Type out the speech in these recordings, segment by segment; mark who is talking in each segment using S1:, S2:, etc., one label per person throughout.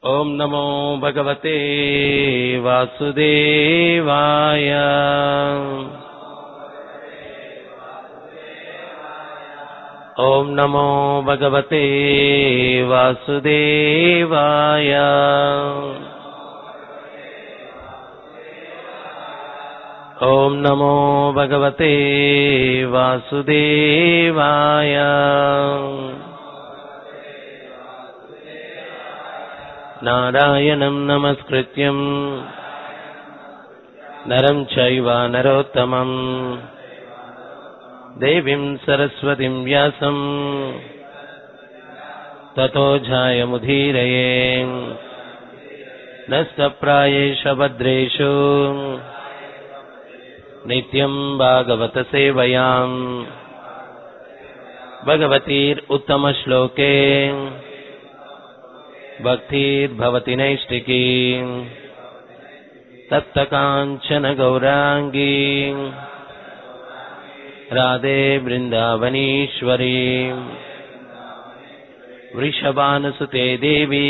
S1: ॐ नमो भगवते वासुदेवाय ॐ नमो भगवते वासुदेवाय ॐ नमो भगवते वासुदेवाय नारायणम् नमस्कृत्यम् नरम् चैव नरोत्तमम् देवीम् सरस्वतीम् व्यासम् ततो झायमुदीरये नस्तप्रायेष भद्रेषु नित्यम् भागवतसेवयाम् भगवतीर्उत्तमश्लोके भक्तिर्भवति नैष्टिकी तप्तकाञ्चन गौराङ्गी राधे वृन्दावनीश्वरी वृषभानुसुते देवी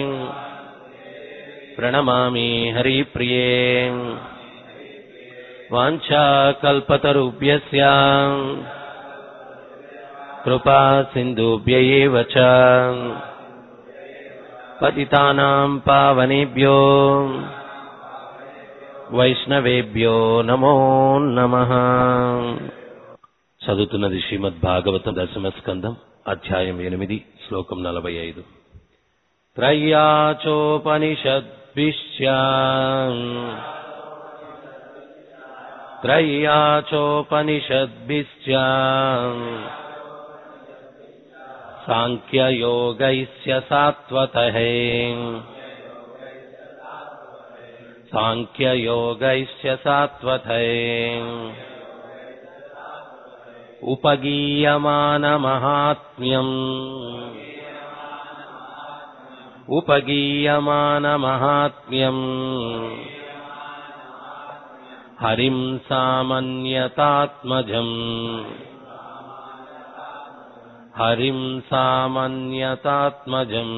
S1: प्रणमामि हरिप्रिये वाञ्छाकल्पतरुभ्यस्य कृपा सिन्धुभ्य एव च पतितानाम् पावनेभ्यो వైష్ణవేభ్యో నమో నమ చదువుతున్నది శ్రీమద్ భాగవతం దశమ స్కందం అధ్యాయం ఎనిమిది శ్లోకం నలభై ఐదు త్రయ్యాచోపనిషద్భిశ్చ త్రయ్యాచోపనిషద్భిశ్చ సాంఖ్యయోగైస్య సాత్వతः సాంఖ్యయోగైశ్చ సాత్వతై ఉపగీయమానమహాత్మ్యం ఉపగీయమానమహాత్మ్యం హరిం సామన్యతాత్మజం హరిం సామన్యతాత్మజం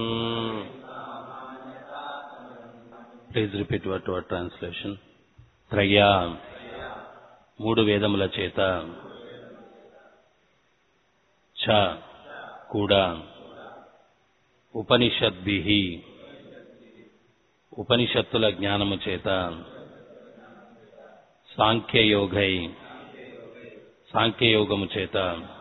S1: please repeat word for translation త్రయ్యా మూడు వేదముల చేత చ కూడా ఉపనిషద్భి ఉపనిషత్తుల జ్ఞానము చేత సాంఖ్యయోగై సాంఖ్యయోగము చేత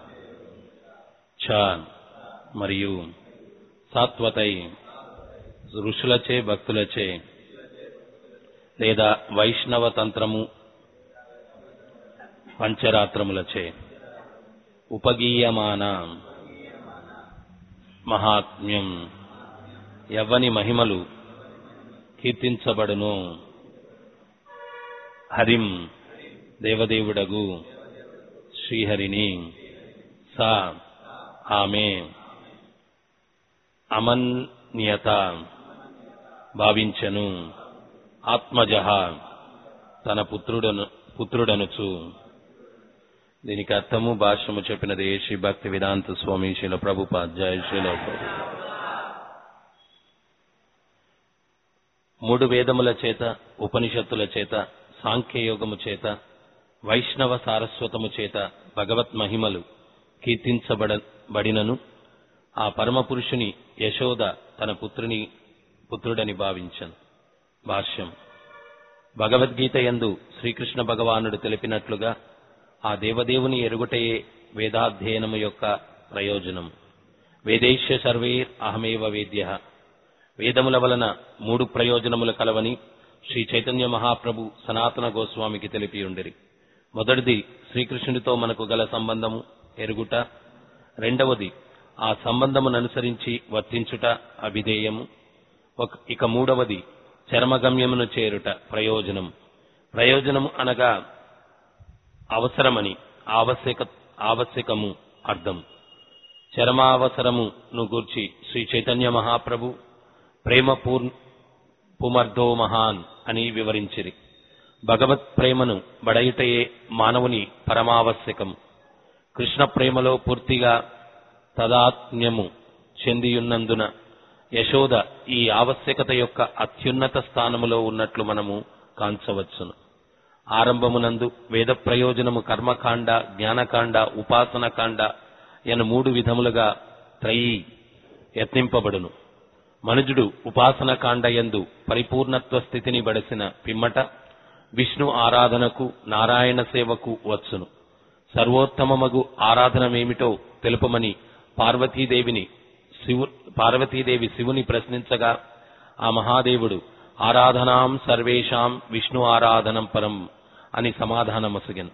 S1: చ మరియు సాత్వతై ఋషులచే భక్తులచే లేదా వైష్ణవ తంత్రము పంచరాత్రములచే ఉపగీయమాన మహాత్మ్యం ఎవ్వని మహిమలు కీర్తించబడును హరిం దేవదేవుడగు శ్రీహరిని సా ఆమె అమన్యత భావించను ఆత్మజ తన పుత్రుడను పుత్రుడనుచు దీనికి అర్థము భాష్యము చెప్పినది శ్రీ భక్తి వేదాంత స్వామి శీల ప్రభుపాధ్యాయ శీల మూడు వేదముల చేత ఉపనిషత్తుల చేత సాంఖ్యయోగము చేత వైష్ణవ సారస్వతము చేత భగవత్ మహిమలు కీర్తించబడబడినను ఆ పరమ పురుషుని యశోద తన పుత్రుని పుత్రుడని భావించను భాష్యం భగవద్గీత యందు శ్రీకృష్ణ భగవానుడు తెలిపినట్లుగా ఆ దేవదేవుని ఎరుగుటయే వేదాధ్యయనము యొక్క ప్రయోజనం వేదేశ్య సర్వేర్ అహమేవ వేద్య వేదముల వలన మూడు ప్రయోజనములు కలవని శ్రీ చైతన్య మహాప్రభు సనాతన గోస్వామికి తెలిపి ఉండిరి మొదటిది శ్రీకృష్ణుడితో మనకు గల సంబంధము ఎరుగుట రెండవది ఆ సంబంధమును అనుసరించి వర్తించుట అభిధేయము ఒక- ఇక మూడవది చర్మగమ్యమును చేరుట ప్రయోజనం ప్రయోజనము అనగా అవసరమని ఆవశ్యక ఆవశ్యకము అర్థం చరమావసరమును గూర్చి శ్రీ చైతన్య మహాప్రభు ప్రేమ పూర్ పుమర్ధో మహాన్ అని వివరించిరి భగవత్ ప్రేమను బడయుటయే మానవుని పరమావశ్యకం కృష్ణ ప్రేమలో పూర్తిగా తదాత్మ్యము చెందియున్నందున యశోద ఈ ఆవశ్యకత యొక్క అత్యున్నత స్థానములో ఉన్నట్లు మనము కాంచవచ్చును ఆరంభమునందు వేద ప్రయోజనము కర్మకాండ జ్ఞానకాండ ఉపాసనకాండ ఎను మూడు విధములుగా త్రయీ యత్నింపబడును మనుజుడు ఉపాసన కాండయందు పరిపూర్ణత్వ స్థితిని బడసిన పిమ్మట విష్ణు ఆరాధనకు నారాయణ సేవకు వచ్చును సర్వోత్తమమగు ఆరాధనమేమిటో తెలుపమని పార్వతీదేవిని శివు పార్వతీదేవి శివుని ప్రశ్నించగా ఆ మహాదేవుడు ఆరాధనాం సర్వేషాం విష్ణు ఆరాధనం పరం అని సమాధానమసగను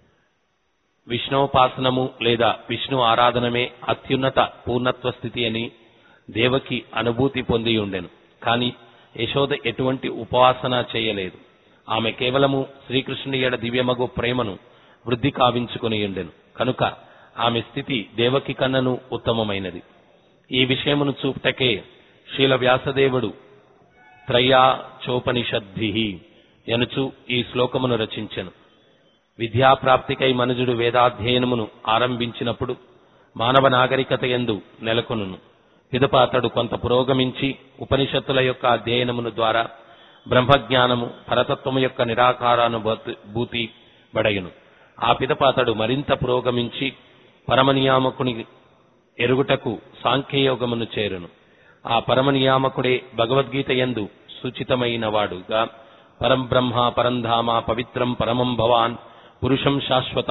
S1: విష్ణోపాసనము లేదా విష్ణు ఆరాధనమే అత్యున్నత పూర్ణత్వ స్థితి అని దేవకి అనుభూతి పొంది ఉండెను కాని యశోద ఎటువంటి ఉపాసన చేయలేదు ఆమె కేవలము శ్రీకృష్ణుని ఎడ దివ్యమగు ప్రేమను వృద్ధి కావించుకుని ఉండెను కనుక ఆమె స్థితి దేవకి కన్నను ఉత్తమమైనది ఈ విషయమును చూపుటకే శ్రీల వ్యాసదేవుడు త్రయా చోపనిషద్భి ఎనుచు ఈ శ్లోకమును రచించెను విద్యాప్రాప్తికై మనుజుడు వేదాధ్యయనమును ఆరంభించినప్పుడు మానవ నాగరికత ఎందు నెలకొనును పిదప అతడు కొంత పురోగమించి ఉపనిషత్తుల యొక్క అధ్యయనమును ద్వారా బ్రహ్మజ్ఞానము పరతత్వము యొక్క నిరాకారానుభూతి బడయును ఆ పిదప అతడు మరింత పురోగమించి పరమనియామకుని ఎరుగుటకు సాంఖ్యయోగమును చేరును ఆ పరమనియామకుడే భగవద్గీత యందు సూచితమైన వాడుగా పరంబ్రహ్మ పరంధామ పవిత్రం పరమం భవాన్ పురుషం శాశ్వత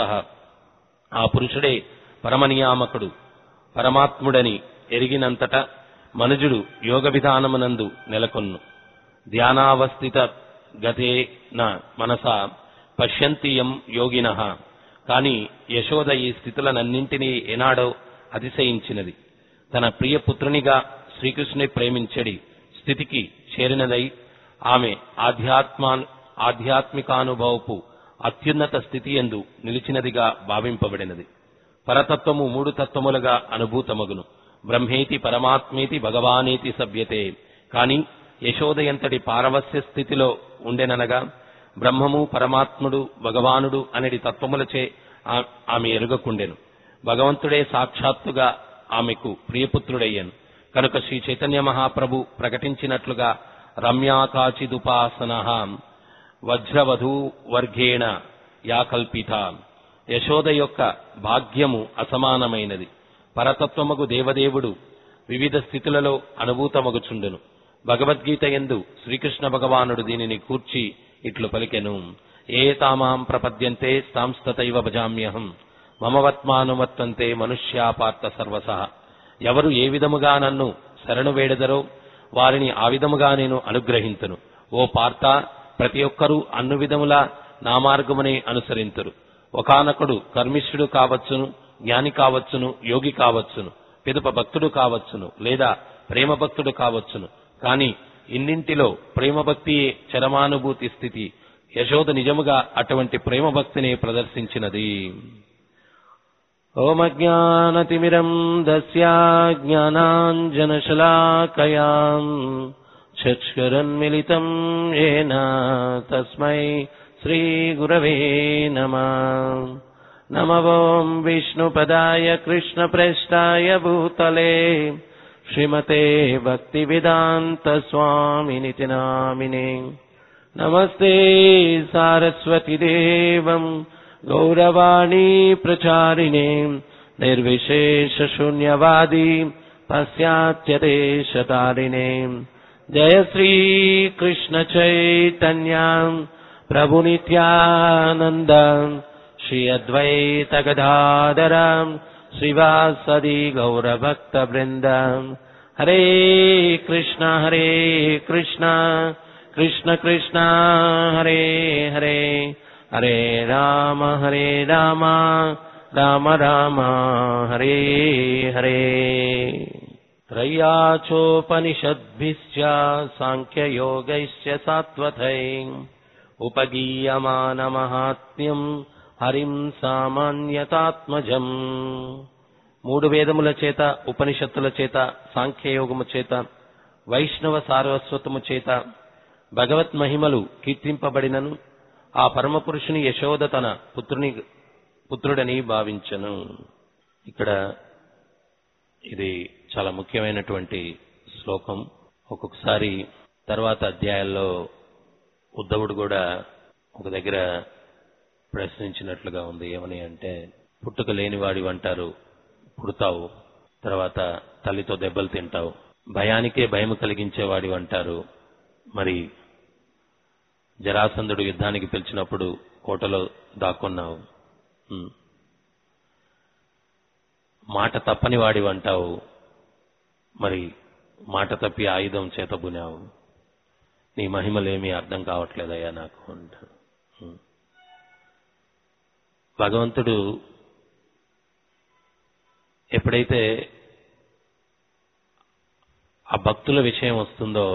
S1: ఆ పురుషుడే పరమనియామకుడు పరమాత్ముడని ఎరిగినంతట మనుజుడు యోగ విధానమునందు నెలకొన్ను ధ్యానావస్థిత గతేన మనస పశ్యంతియం యోగిన కాని యశోద ఈ స్థితులనన్నింటినీ ఏనాడో అతిశయించినది తన ప్రియ పుత్రునిగా శ్రీకృష్ణుని ప్రేమించడి స్థితికి చేరినదై ఆమె ఆధ్యాత్మా ఆధ్యాత్మికానుభవపు అత్యున్నత స్థితి ఎందు నిలిచినదిగా భావింపబడినది పరతత్వము మూడు తత్వములుగా అనుభూతమగును బ్రహ్మేతి పరమాత్మేతి భగవానేతి సభ్యతే కాని యశోదయంతటి పారవస్య స్థితిలో ఉండెననగా బ్రహ్మము పరమాత్ముడు భగవానుడు అనడి తత్వములచే ఆ- ఆమె ఎరుగకుండెను భగవంతుడే సాక్షాత్తుగా ఆమెకు ప్రియపుత్రుడయ్యను కనుక శ్రీ చైతన్య మహాప్రభు ప్రకటించినట్లుగా రమ్యాకాచిదుపాసన వజ్రవధూ వర్గేణ యా కల్పిత యశోద యొక్క భాగ్యము అసమానమైనది పరతత్వమగు దేవదేవుడు వివిధ స్థితులలో అనుభూతమగుచుండును భగవద్గీత ఎందు శ్రీకృష్ణ భగవానుడు దీనిని కూర్చి ఇట్లు పలికెను ఏ తామాం ప్రపద్యంతే తాంస్తతైవ భజామ్యహం మమవత్మానువర్తంతే మనుష్యా పార్థ సర్వస ఎవరు ఏ విధముగా నన్ను శరణు వేడదరో వారిని ఆ విధముగా నేను అనుగ్రహింతును ఓ పార్థ ప్రతి ఒక్కరూ అన్ను విధముల నా మార్గమునే అనుసరింతురు ఒకానొకడు కర్మిష్ఠుడు కావచ్చును జ్ఞాని కావచ్చును యోగి కావచ్చును పిదప భక్తుడు కావచ్చును లేదా ప్రేమ భక్తుడు కావచ్చును కాని ఇన్నింటిలో ప్రేమ భక్తియే చరమానుభూతి స్థితి యశోద నిజముగా అటువంటి ప్రేమ భక్తిని ప్రదర్శించినది ఓమజ్ఞానతిమిరం దస్యా జ్ఞానాంజనశలాకయాం చక్షురన్మిళితం ఏన తస్మై శ్రీగురవే నమ నమవోం విష్ణుపదాయ కృష్ణప్రేష్టాయ భూతలే శ్రీమతే భక్తివేదాంత స్వామినితి నామినే నమస్తే సారస్వతి దేవం గౌరవాణీ ప్రచారిణే నిర్విశేష శూన్యవాది పాశ్చాత్యదేశతారిణే జయ శ్రీ కృష్ణ చైతన్య ప్రభు నిత్యానంద శ్రీ అద్వైత గదాధర శ్రీవాసది గౌరభక్త బృంద హరే కృష్ణ హరే కృష్ణ కృష్ణ కృష్ణ హరే హరే హరే రామ హరే రామ రామ రామ హరే హరే त्रय्याचोपनिषद्भिश्च साङ्ख्ययोगैश्च सात्वथै ఉపగీయమానమహాత్మ్యం హరిం సామాన్యతాత్మజం మూడు వేదముల చేత ఉపనిషత్తుల చేత సాంఖ్యయోగము చేత వైష్ణవ సారస్వతము చేత భగవత్ మహిమలు కీర్తింపబడినను ఆ పరమపురుషుని యశోద తన పుత్రుని పుత్రుడని భావించను ఇక్కడ ఇది చాలా ముఖ్యమైనటువంటి శ్లోకం ఒక్కొక్కసారి తర్వాత అధ్యాయాల్లో ఉద్ధవుడు కూడా ఒక దగ్గర ప్రశ్నించినట్లుగా ఉంది ఏమని అంటే పుట్టుక లేనివాడి అంటారు పుడతావు తర్వాత తల్లితో దెబ్బలు తింటావు భయానికే భయం కలిగించేవాడి అంటారు మరి జరాసంధుడు యుద్ధానికి పిలిచినప్పుడు కోటలో దాక్కున్నావు ఉమ్. మాట తప్పని వాడి అంటావు మరి మాట తప్పి ఆయుధం చేతబునావు నీ మహిమలేమీ అర్థం కావట్లేదయ్యా నాకు అంటాడు ఉమ్. భగవంతుడు ఎప్పుడైతే ఆ భక్తుల విషయం వస్తుందో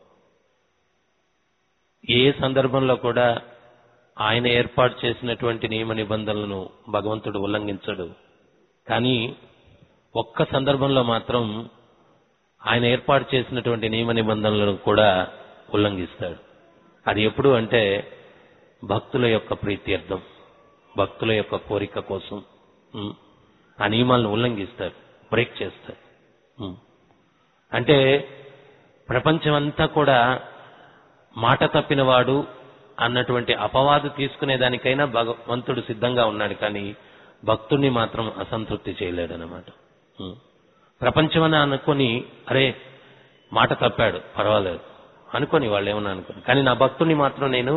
S1: ఏ సందర్భంలో కూడా ఆయన ఏర్పాటు చేసినటువంటి నియమ నిబంధనలను భగవంతుడు ఉల్లంఘించడు కానీ ఒక్క సందర్భంలో మాత్రం ఆయన ఏర్పాటు చేసినటువంటి నియమ నిబంధనలను కూడా ఉల్లంఘిస్తాడు అది ఎప్పుడు అంటే భక్తుల యొక్క ప్రీత్యర్థం భక్తుల యొక్క కోరిక కోసం ఉమ్, ఆ నియమాలను ఉల్లంఘిస్తాడు బ్రేక్ చేస్తాడు ఉమ్. అంటే ప్రపంచమంతా కూడా మాట తప్పినవాడు అన్నటువంటి అపవాదు తీసుకునేదానికైనా భగవంతుడు సిద్ధంగా ఉన్నాడు కానీ భక్తుణ్ణి మాత్రం అసంతృప్తి చేయలేడనమాట ఉం. ప్రపంచమని అనుకొని అరే మాట తప్పాడు పర్వాలేదు అనుకొని వాళ్ళు ఏమన్నా అనుకోని కానీ నా భక్తుని మాత్రం నేను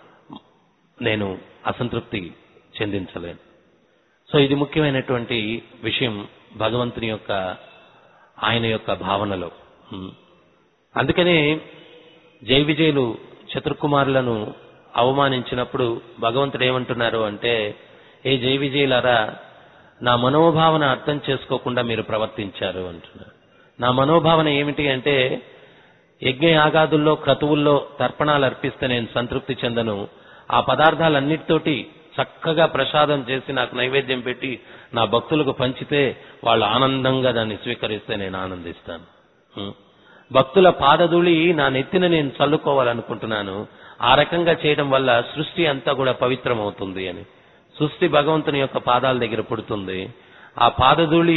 S1: నేను అసంతృప్తి చెందించలేను సో ఇది ముఖ్యమైనటువంటి విషయం భగవంతుని యొక్క ఆయన యొక్క భావనలో ఉం. అందుకనే జై విజయులు చతుర్కుమారులను అవమానించినప్పుడు భగవంతుడు ఏమంటున్నారు అంటే ఏ జై విజయులారా నా మనోభావన అర్థం చేసుకోకుండా మీరు ప్రవర్తించారు అంటున్నారు నా మనోభావన ఏమిటి అంటే యజ్ఞ యాగాదుల్లో క్రతువుల్లో తర్పణాలు అర్పిస్తే నేను సంతృప్తి చెందను ఆ పదార్థాలన్నిటితోటి చక్కగా ప్రసాదం చేసి నాకు నైవేద్యం పెట్టి నా భక్తులకు పంచితే వాళ్ళు ఆనందంగా దాన్ని స్వీకరిస్తే నేను ఆనందిస్తాను ఉం. భక్తుల పాదధూళి నా నెత్తిన నేను చల్లుకోవాలనుకుంటున్నాను ఆ రకంగా చేయడం వల్ల సృష్టి అంతా కూడా పవిత్రమవుతుంది అని సృష్టి భగవంతుని యొక్క పాదాల దగ్గర పుడుతుంది ఆ పాదధూళి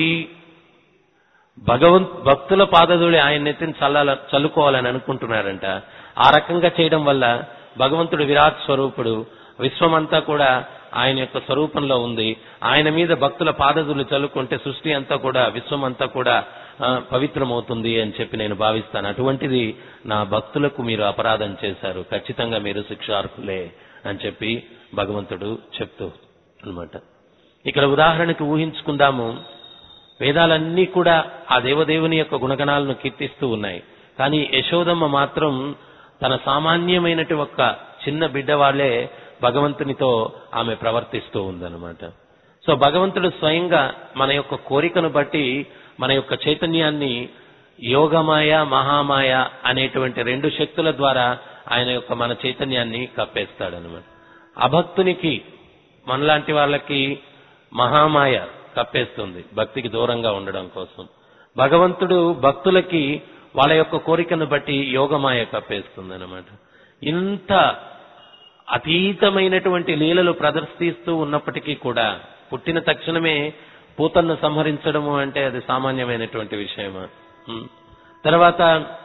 S1: భగవంత్ భక్తుల పాదధూళి ఆయన నెత్తిని చల్లాల చల్లుకోవాలని అనుకుంటున్నారంట ఆ రకంగా చేయడం వల్ల భగవంతుడు విరాట్ స్వరూపుడు విశ్వమంతా కూడా ఆయన యొక్క స్వరూపంలో ఉంది ఆయన మీద భక్తుల పాదధూళి చల్లుకుంటే సృష్టి అంతా కూడా విశ్వమంతా కూడా ఆ, పవిత్రమవుతుంది అని చెప్పి నేను భావిస్తాను అటువంటిది నా భక్తులకు మీరు అపరాధం చేశారు ఖచ్చితంగా మీరు శిక్షార్హులే అని చెప్పి భగవంతుడు చెప్తూ అన్నమాట ఇక్కడ ఉదాహరణకి ఊహించుకుందాము వేదాలన్నీ కూడా ఆ దేవదేవుని యొక్క గుణగణాలను కీర్తిస్తూ ఉన్నాయి కానీ యశోదమ్మ మాత్రం తన సామాన్యమైనటి ఒక చిన్న బిడ్డ వాళ్ళే భగవంతునితో ఆమె ప్రవర్తిస్తూ ఉందన్నమాట సో భగవంతుడు స్వయంగా మన యొక్క కోరికను బట్టి మన యొక్క చైతన్యాన్ని యోగమాయ మహామాయ అనేటువంటి రెండు శక్తుల ద్వారా ఆయన యొక్క మన చైతన్యాన్ని కప్పేస్తాడనమాట అభక్తునికి మనలాంటి వాళ్ళకి మహామాయ కప్పేస్తుంది భక్తికి దూరంగా ఉండడం కోసం భగవంతుడు భక్తులకి వాళ్ళ యొక్క కోరికను బట్టి యోగమాయ కప్పేస్తుంది అనమాట ఇంత అతీతమైనటువంటి లీలలు ప్రదర్శిస్తూ ఉన్నప్పటికీ కూడా పుట్టిన తక్షణమే పూతన్ను సంహరించడము అంటే అది సామాన్యమైనటువంటి విషయమా ఉం. తర్వాత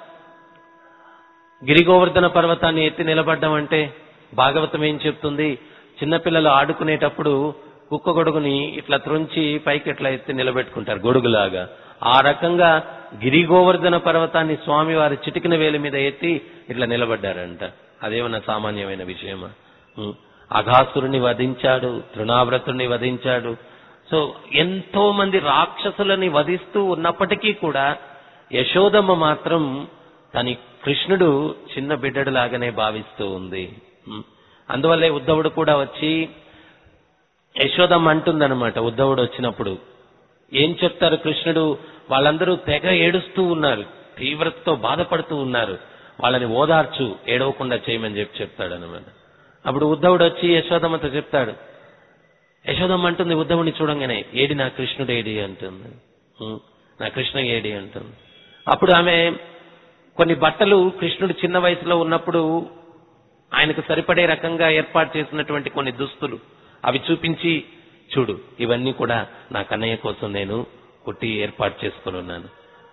S1: గిరిగోవర్ధన పర్వతాన్ని ఎత్తి నిలబడ్డం అంటే భాగవతం ఏం చెప్తుంది చిన్నపిల్లలు ఆడుకునేటప్పుడు కుక్క గొడుగుని ఇట్లా త్రుంచి పైకి ఇట్లా ఎత్తి నిలబెట్టుకుంటారు గొడుగులాగా ఆ రకంగా గిరిగోవర్ధన పర్వతాన్ని స్వామి వారి చిటికిన వేలి మీద ఎత్తి ఇట్లా నిలబడ్డారంట అదేమన్నా సామాన్యమైన విషయమా ఉం. అఘాసురుని వధించాడు తృణావ్రతుని వధించాడు సో ఎంతో మంది రాక్షసులని వధిస్తూ ఉన్నప్పటికీ కూడా యశోదమ్మ మాత్రం తని కృష్ణుడు చిన్న బిడ్డడులాగానే భావిస్తూ ఉంది ఉం. అందువల్లే ఉద్ధవుడు కూడా వచ్చి యశోదమ్మ అంటుందన్నమాట ఉద్ధవుడు వచ్చినప్పుడు ఏం చెప్తారు కృష్ణుడు వాళ్ళందరూ తెగ ఏడుస్తూ ఉన్నారు తీవ్రతతో బాధపడుతూ ఉన్నారు వాళ్ళని ఓదార్చు ఏడవకుండా చేయమని చెప్పి చెప్తాడు అనమాట అప్పుడు ఉద్ధవుడు వచ్చి యశోదమ్మతో చెప్తాడు యశోదమ్మ అంటుంది ఉద్ధవుని చూడంగానే ఏడి నా కృష్ణుడు ఏడి అంటుంది ఉం, నా కృష్ణ ఏడి అంటుంది అప్పుడు ఆమె కొన్ని బట్టలు కృష్ణుడు చిన్న వయసులో ఉన్నప్పుడు ఆయనకు సరిపడే రకంగా ఏర్పాటు చేసినటువంటి కొన్ని దుస్తులు అవి చూపించి చూడు ఇవన్నీ కూడా నా కన్నయ్య కోసం నేను కుట్టి ఏర్పాటు చేసుకుని ఉన్నాను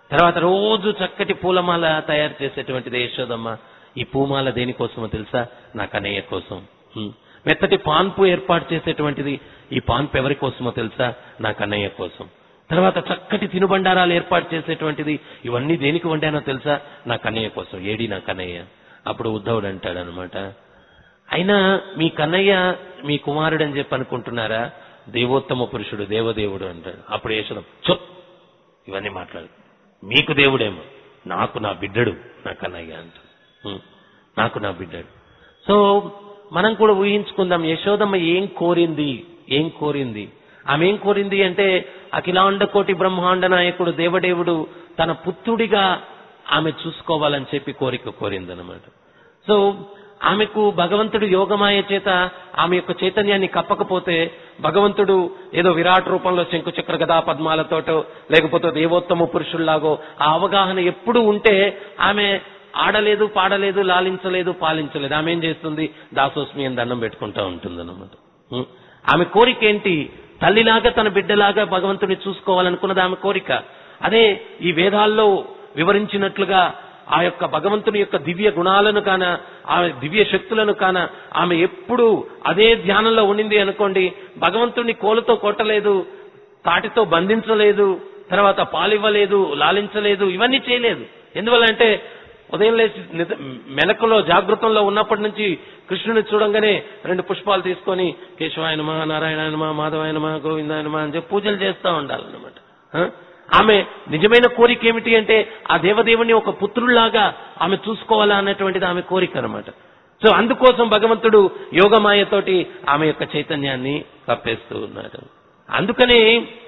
S1: తర్వాత రోజు చక్కటి పూలమాల తయారు చేసేటువంటిది యశోదమ్మ ఈ పూమాల దేనికోసమో తెలుసా నా కన్నయ్య కోసం హ్మ్. మెత్తటి పాన్పు ఏర్పాటు చేసేటువంటిది ఈ పాన్పు ఎవరి కోసమో తెలుసా నా కన్నయ్య కోసం తర్వాత చక్కటి తినుబండారాలు ఏర్పాటు చేసేటువంటిది ఇవన్నీ దేనికి వండానో తెలుసా నా కన్నయ్య కోసం ఏడి నా కన్నయ్య అప్పుడు ఉద్ధవుడు అంటాడు అనమాట అయినా మీ కన్నయ్య మీ కుమారుడు అని చెప్పి అనుకుంటున్నారా దేవోత్తమ పురుషుడు దేవదేవుడు అంటాడు అప్పుడు యశోదం చొప్ ఇవన్నీ మాట్లాడు మీకు దేవుడేమో నాకు నా బిడ్డడు నా కన్నయ్య అంటాడు హ్మ్. నాకు నా బిడ్డడు సో మనం కూడా ఊహించుకుందాం యశోదమ్మ ఏం కోరింది ఏం కోరింది ఆమె ఏం కోరింది అంటే అఖిలాండ కోటి బ్రహ్మాండ నాయకుడు దేవదేవుడు తన పుత్రుడిగా ఆమె చూసుకోవాలని చెప్పి కోరిక కోరిందనమాట సో ఆమెకు భగవంతుడు యోగమాయ చేత ఆమె యొక్క చైతన్యాన్ని కప్పకపోతే భగవంతుడు ఏదో విరాట్ రూపంలో శంకుచక్ర గదా పద్మాలతోటో లేకపోతే దేవోత్తమ పురుషుల్లాగో ఆ అవగాహన ఎప్పుడు ఉంటే ఆమె ఆడలేదు పాడలేదు లాలించలేదు పాలించలేదు ఆమె ఏం చేస్తుంది దాసోస్మి అని దండం పెట్టుకుంటా ఉంటుంది అనమాట ఆమె కోరిక ఏంటి తల్లిలాగా తన బిడ్డలాగా భగవంతుని చూసుకోవాలనుకున్నది ఆమె కోరిక అదే ఈ వేదాల్లో వివరించినట్లుగా ఆ యొక్క భగవంతుని యొక్క దివ్య గుణాలను కాన ఆమె దివ్య శక్తులను కాన ఆమె ఎప్పుడు అదే ధ్యానంలో ఉండింది అనుకోండి భగవంతుని కోలుతో కొట్టలేదు తాటితో బంధించలేదు తర్వాత పాలివ్వలేదు లాలించలేదు ఇవన్నీ చేయలేదు ఎందువల్ల అంటే ఉదయం లేచి నిద- మెలకులో జాగృతంలో ఉన్నప్పటి నుంచి కృష్ణుని చూడంగానే రెండు పుష్పాలు తీసుకొని కేశవాయనమా నారాయణాయనమా మాధవాయనమా గోవిందాయనమా అని చెప్పి పూజలు చేస్తూ ఉండాలన్నమాట ఆ? ఆమె నిజమైన కోరిక ఏమిటి అంటే ఆ దేవదేవుని ఒక పుత్రుల్లాగా ఆమె చూసుకోవాలా అన్నటువంటిది ఆమె కోరిక అనమాట సో అందుకోసం భగవంతుడు యోగమాయతోటి ఆమె యొక్క చైతన్యాన్ని కప్పేస్తూ ఉన్నాడు అందుకనే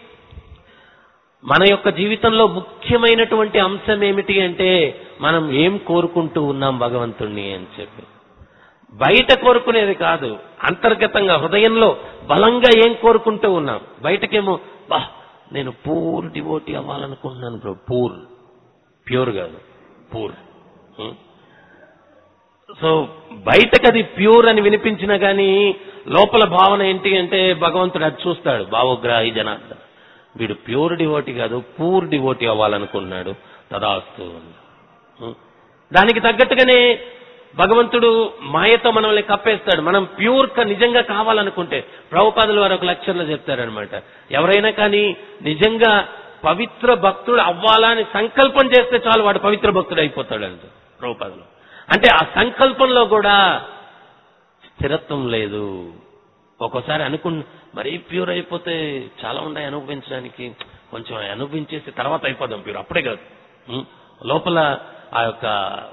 S1: మన యొక్క జీవితంలో ముఖ్యమైనటువంటి అంశం ఏమిటి అంటే మనం ఏం కోరుకుంటూ ఉన్నాం భగవంతుణ్ణి అని చెప్పి బయట కోరుకునేది కాదు అంతర్గతంగా హృదయంలో బలంగా ఏం కోరుకుంటూ ఉన్నాం బయటకేమో బా నేను పూర్ డివోటీ అవ్వాలనుకుంటున్నాను బ్రో పూర్ ప్యూర్ కాదు పూర్ ఉం? సో బయటకు అది ప్యూర్ అని వినిపించినా గానీ లోపల భావన ఏంటి అంటే భగవంతుడు అది చూస్తాడు భావోగ్రాహి జనార్దన్ వీడు ప్యూర్ డివోటీ కాదు పూర్ డివోటీ అవ్వాలనుకుంటున్నాడు తదాస్తు ఉం? దానికి తగ్గట్టుగానే భగవంతుడు మాయతో మనల్ని కప్పేస్తాడు మనం ప్యూర్ గా నిజంగా కావాలనుకుంటే ప్రభుపాదులు వారు ఒక లక్షణంలో చెప్తారనమాట ఎవరైనా కానీ నిజంగా పవిత్ర భక్తుడు అవ్వాలని సంకల్పం చేస్తే చాలు వాడు పవిత్ర భక్తుడు అయిపోతాడు అంట ప్రభుపాదులు అంటే ఆ సంకల్పంలో కూడా స్థిరత్వం లేదు ఒక్కోసారి అనుకు మరీ ప్యూర్ అయిపోతే చాలా ఉన్నాయి అనుభవించడానికి కొంచెం అనుభవించేసి తర్వాత అయిపోదాం ప్యూర్ అప్పుడే కాదు ఉం? లోపల ఆ యొక్క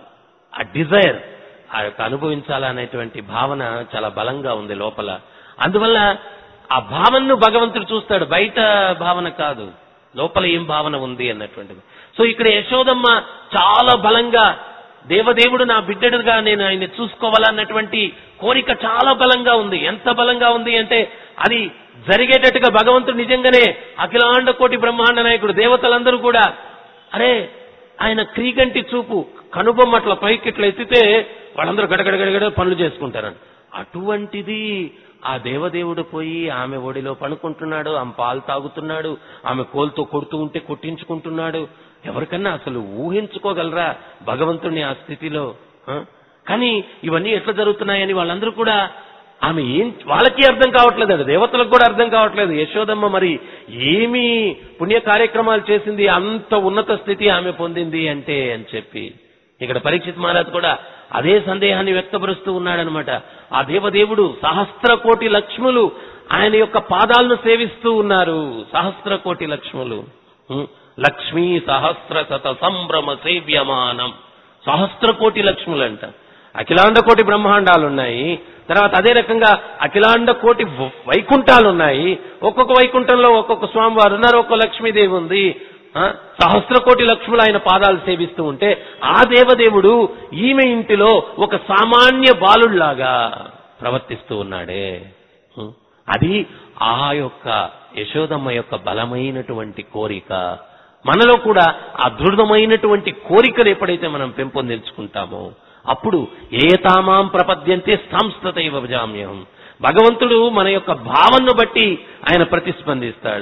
S1: ఆ డిజైర్ ఆ యొక్క అనుభవించాలనేటువంటి భావన చాలా బలంగా ఉంది లోపల అందువల్ల ఆ భావనను భగవంతుడు చూస్తాడు బయట భావన కాదు లోపల ఏం భావన ఉంది అన్నటువంటిది సో ఇక్కడ యశోదమ్మ చాలా బలంగా దేవదేవుడు నా బిడ్డడుగా నేను ఆయన చూసుకోవాలన్నటువంటి కోరిక చాలా బలంగా ఉంది ఎంత బలంగా ఉంది అంటే అది జరిగేటట్టుగా భగవంతుడు నిజంగానే అఖిలాండ కోటి బ్రహ్మాండ నాయకుడు దేవతలందరూ కూడా అరే ఆయన క్రీగంటి చూపు కనుబొమ్మ అట్లా పైకి ఇట్లా ఎత్తితే వాళ్ళందరూ గడగడ గడగడ పనులు చేసుకుంటారని అటువంటిది ఆ దేవదేవుడు పోయి ఆమె ఒడిలో పనుకుంటున్నాడు ఆమె పాలు తాగుతున్నాడు ఆమె కోల్తో కొడుతూ ఉంటే కొట్టించుకుంటున్నాడు ఎవరికన్నా అసలు ఊహించుకోగలరా భగవంతుని ఆ స్థితిలో ఆ? కానీ ఇవన్నీ ఎట్లా జరుగుతున్నాయని వాళ్ళందరూ కూడా ఆమె ఏం వాళ్ళకి అర్థం కావట్లేదు అది దేవతలకు కూడా అర్థం కావట్లేదు యశోదమ్మ మరి ఏమి పుణ్య కార్యక్రమాలు చేసింది అంత ఉన్నత స్థితి ఆమె పొందింది అంటే అని చెప్పి ఇక్కడ పరీక్షిత్ మహారాజ్ కూడా అదే సందేహాన్ని వ్యక్తపరుస్తూ ఉన్నాడనమాట ఆ దేవదేవుడు సహస్ర కోటి లక్ష్ములు ఆయన యొక్క పాదాలను సేవిస్తూ ఉన్నారు సహస్ర కోటి లక్ష్ములు ఉం? లక్ష్మీ సహస్ర శత సంభ్రమ సేవ్యమానం సహస్ర కోటి లక్ష్ములు అంట అఖిలాండ కోటి బ్రహ్మాండాలు ఉన్నాయి తర్వాత అదే రకంగా అఖిలాండ కోటి వ- వైకుంఠాలు ఉన్నాయి ఒక్కొక్క వైకుంఠంలో ఒక్కొక్క స్వామివారు ఉన్నారు ఒక్కొక్క లక్ష్మీదేవి ఉంది ఆ, సహస్ర కోటి లక్ష్ములు ఆయన పాదాలు సేవిస్తూ ఉంటే ఆ దేవదేవుడు ఈమె ఇంటిలో ఒక సామాన్య బాలుళ్లాగా ప్రవర్తిస్తూ ఉన్నాడే ఉం? అది ఆ యొక్క యశోదమ్మ యొక్క బలమైనటువంటి కోరిక మనలో కూడా ఆ దృఢమైనటువంటి కోరికలు ఎప్పుడైతే మనం పెంపొందించుకుంటామో అప్పుడు ఏతామాం ప్రపద్యంతే సంస్థతైవ జామ్యం భగవంతుడు మన యొక్క భావనను బట్టి ఆయన ప్రతిస్పందిస్తాడు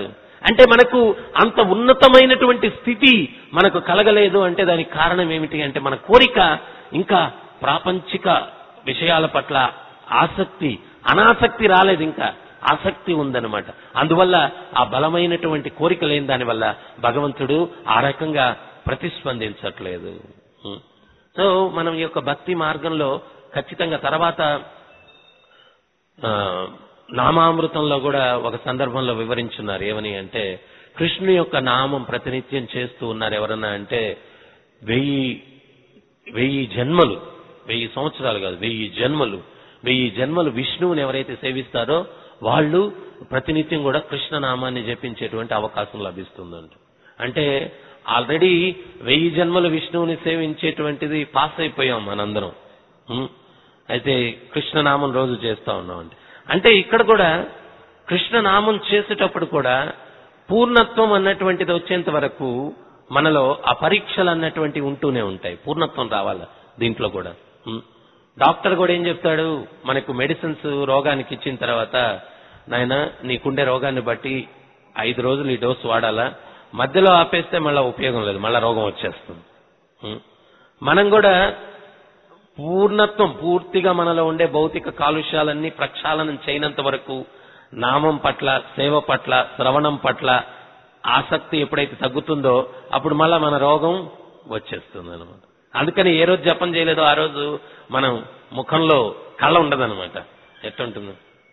S1: అంటే మనకు అంత ఉన్నతమైనటువంటి స్థితి మనకు కలగలేదు అంటే దానికి కారణం ఏమిటి అంటే మన కోరిక ఇంకా ప్రాపంచిక విషయాల పట్ల ఆసక్తి అనాసక్తి రాలేదు ఇంకా ఆసక్తి ఉందన్నమాట అందువల్ల ఆ బలమైనటువంటి కోరిక లేని దానివల్ల భగవంతుడు ఆ రకంగా ప్రతిస్పందించట్లేదు ఉం. సో మనం ఈ యొక్క భక్తి మార్గంలో ఖచ్చితంగా తర్వాత ఆ, నామామృతంలో కూడా ఒక సందర్భంలో వివరించున్నారు ఏమని అంటే కృష్ణుని యొక్క నామం ప్రతినిత్యం చేస్తూ ఉన్నారు ఎవరన్నా అంటే వెయ్యి వెయ్యి జన్మలు వెయ్యి సంవత్సరాలు కాదు వెయ్యి జన్మలు వెయ్యి జన్మలు విష్ణువుని ఎవరైతే సేవిస్తారో వాళ్ళు ప్రతినిత్యం కూడా కృష్ణ నామాన్ని జపించేటువంటి అవకాశం లభిస్తుందంట అంటే ఆల్రెడీ వెయ్యి జన్మలు విష్ణువుని సేవించేటువంటిది పాస్ అయిపోయాం మనందరం ఉం? అయితే కృష్ణనామం రోజు చేస్తా ఉన్నామండి అంటే ఇక్కడ కూడా కృష్ణనామం చేసేటప్పుడు కూడా పూర్ణత్వం అన్నటువంటిది వచ్చేంత వరకు మనలో ఆ పరీక్షలు అన్నటువంటివి ఉంటూనే ఉంటాయి పూర్ణత్వం రావాలి దీంట్లో కూడా ఉం. డాక్టర్ కూడా ఏం చెప్తాడు మనకు మెడిసిన్స్ రోగానికి ఇచ్చిన తర్వాత నాయన నీకుండే రోగాన్ని బట్టి ఐదు రోజులు ఈ డోసు వాడాలా మధ్యలో ఆపేస్తే మళ్ళీ ఉపయోగం లేదు మళ్ళీ రోగం వచ్చేస్తుంది ఉం. మనం కూడా పూర్ణత్వం పూర్తిగా మనలో ఉండే భౌతిక కాలుష్యాలన్నీ ప్రక్షాళనం చేయనంత వరకు నామం పట్ల సేవ పట్ల శ్రవణం పట్ల ఆసక్తి ఎప్పుడైతే తగ్గుతుందో అప్పుడు మళ్ళా మన రోగం వచ్చేస్తుంది అనమాట అందుకని ఏ రోజు జపం చేయలేదో ఆ రోజు మనం ముఖంలో కళ్ళ ఉండదన్నమాట ఎట్లుంటుంది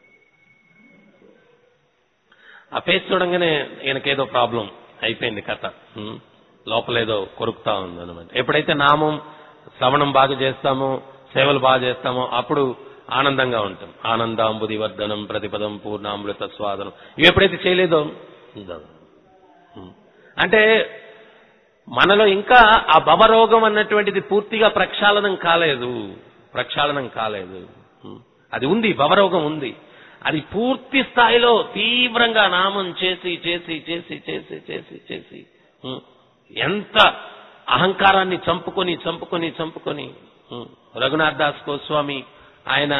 S1: ఆ ఫేస్ చూడంగానే ఈయనకేదో ప్రాబ్లం అయిపోయింది కథ ఉం? లోపలేదో కొరుకుతా ఉంది అనమాట ఎప్పుడైతే నామం శ్రవణం బాగా చేస్తామో సేవలు బాగా చేస్తామో అప్పుడు ఆనందంగా ఉంటాం ఆనందాంబుది వర్ధనం ప్రతిపదం పూర్ణామృత స్వాదనం ఇవి ఎప్పుడైతే చేయలేదో ఉండదు. ఉం. అంటే మనలో ఇంకా ఆ భవరోగం అన్నటువంటిది పూర్తిగా ప్రక్షాళనం కాలేదు ప్రక్షాళనం కాలేదు ఉం. అది ఉంది భవరోగం ఉంది అది పూర్తి స్థాయిలో తీవ్రంగా నామం చేసి చేసి చేసి చేసి చేసి చేసి ఉం. ఎంత అహంకారాన్ని చంపుకొని చంపుకొని చంపుకొని ఉం. రఘునాథ్ దాస్ గోస్వామి ఆయన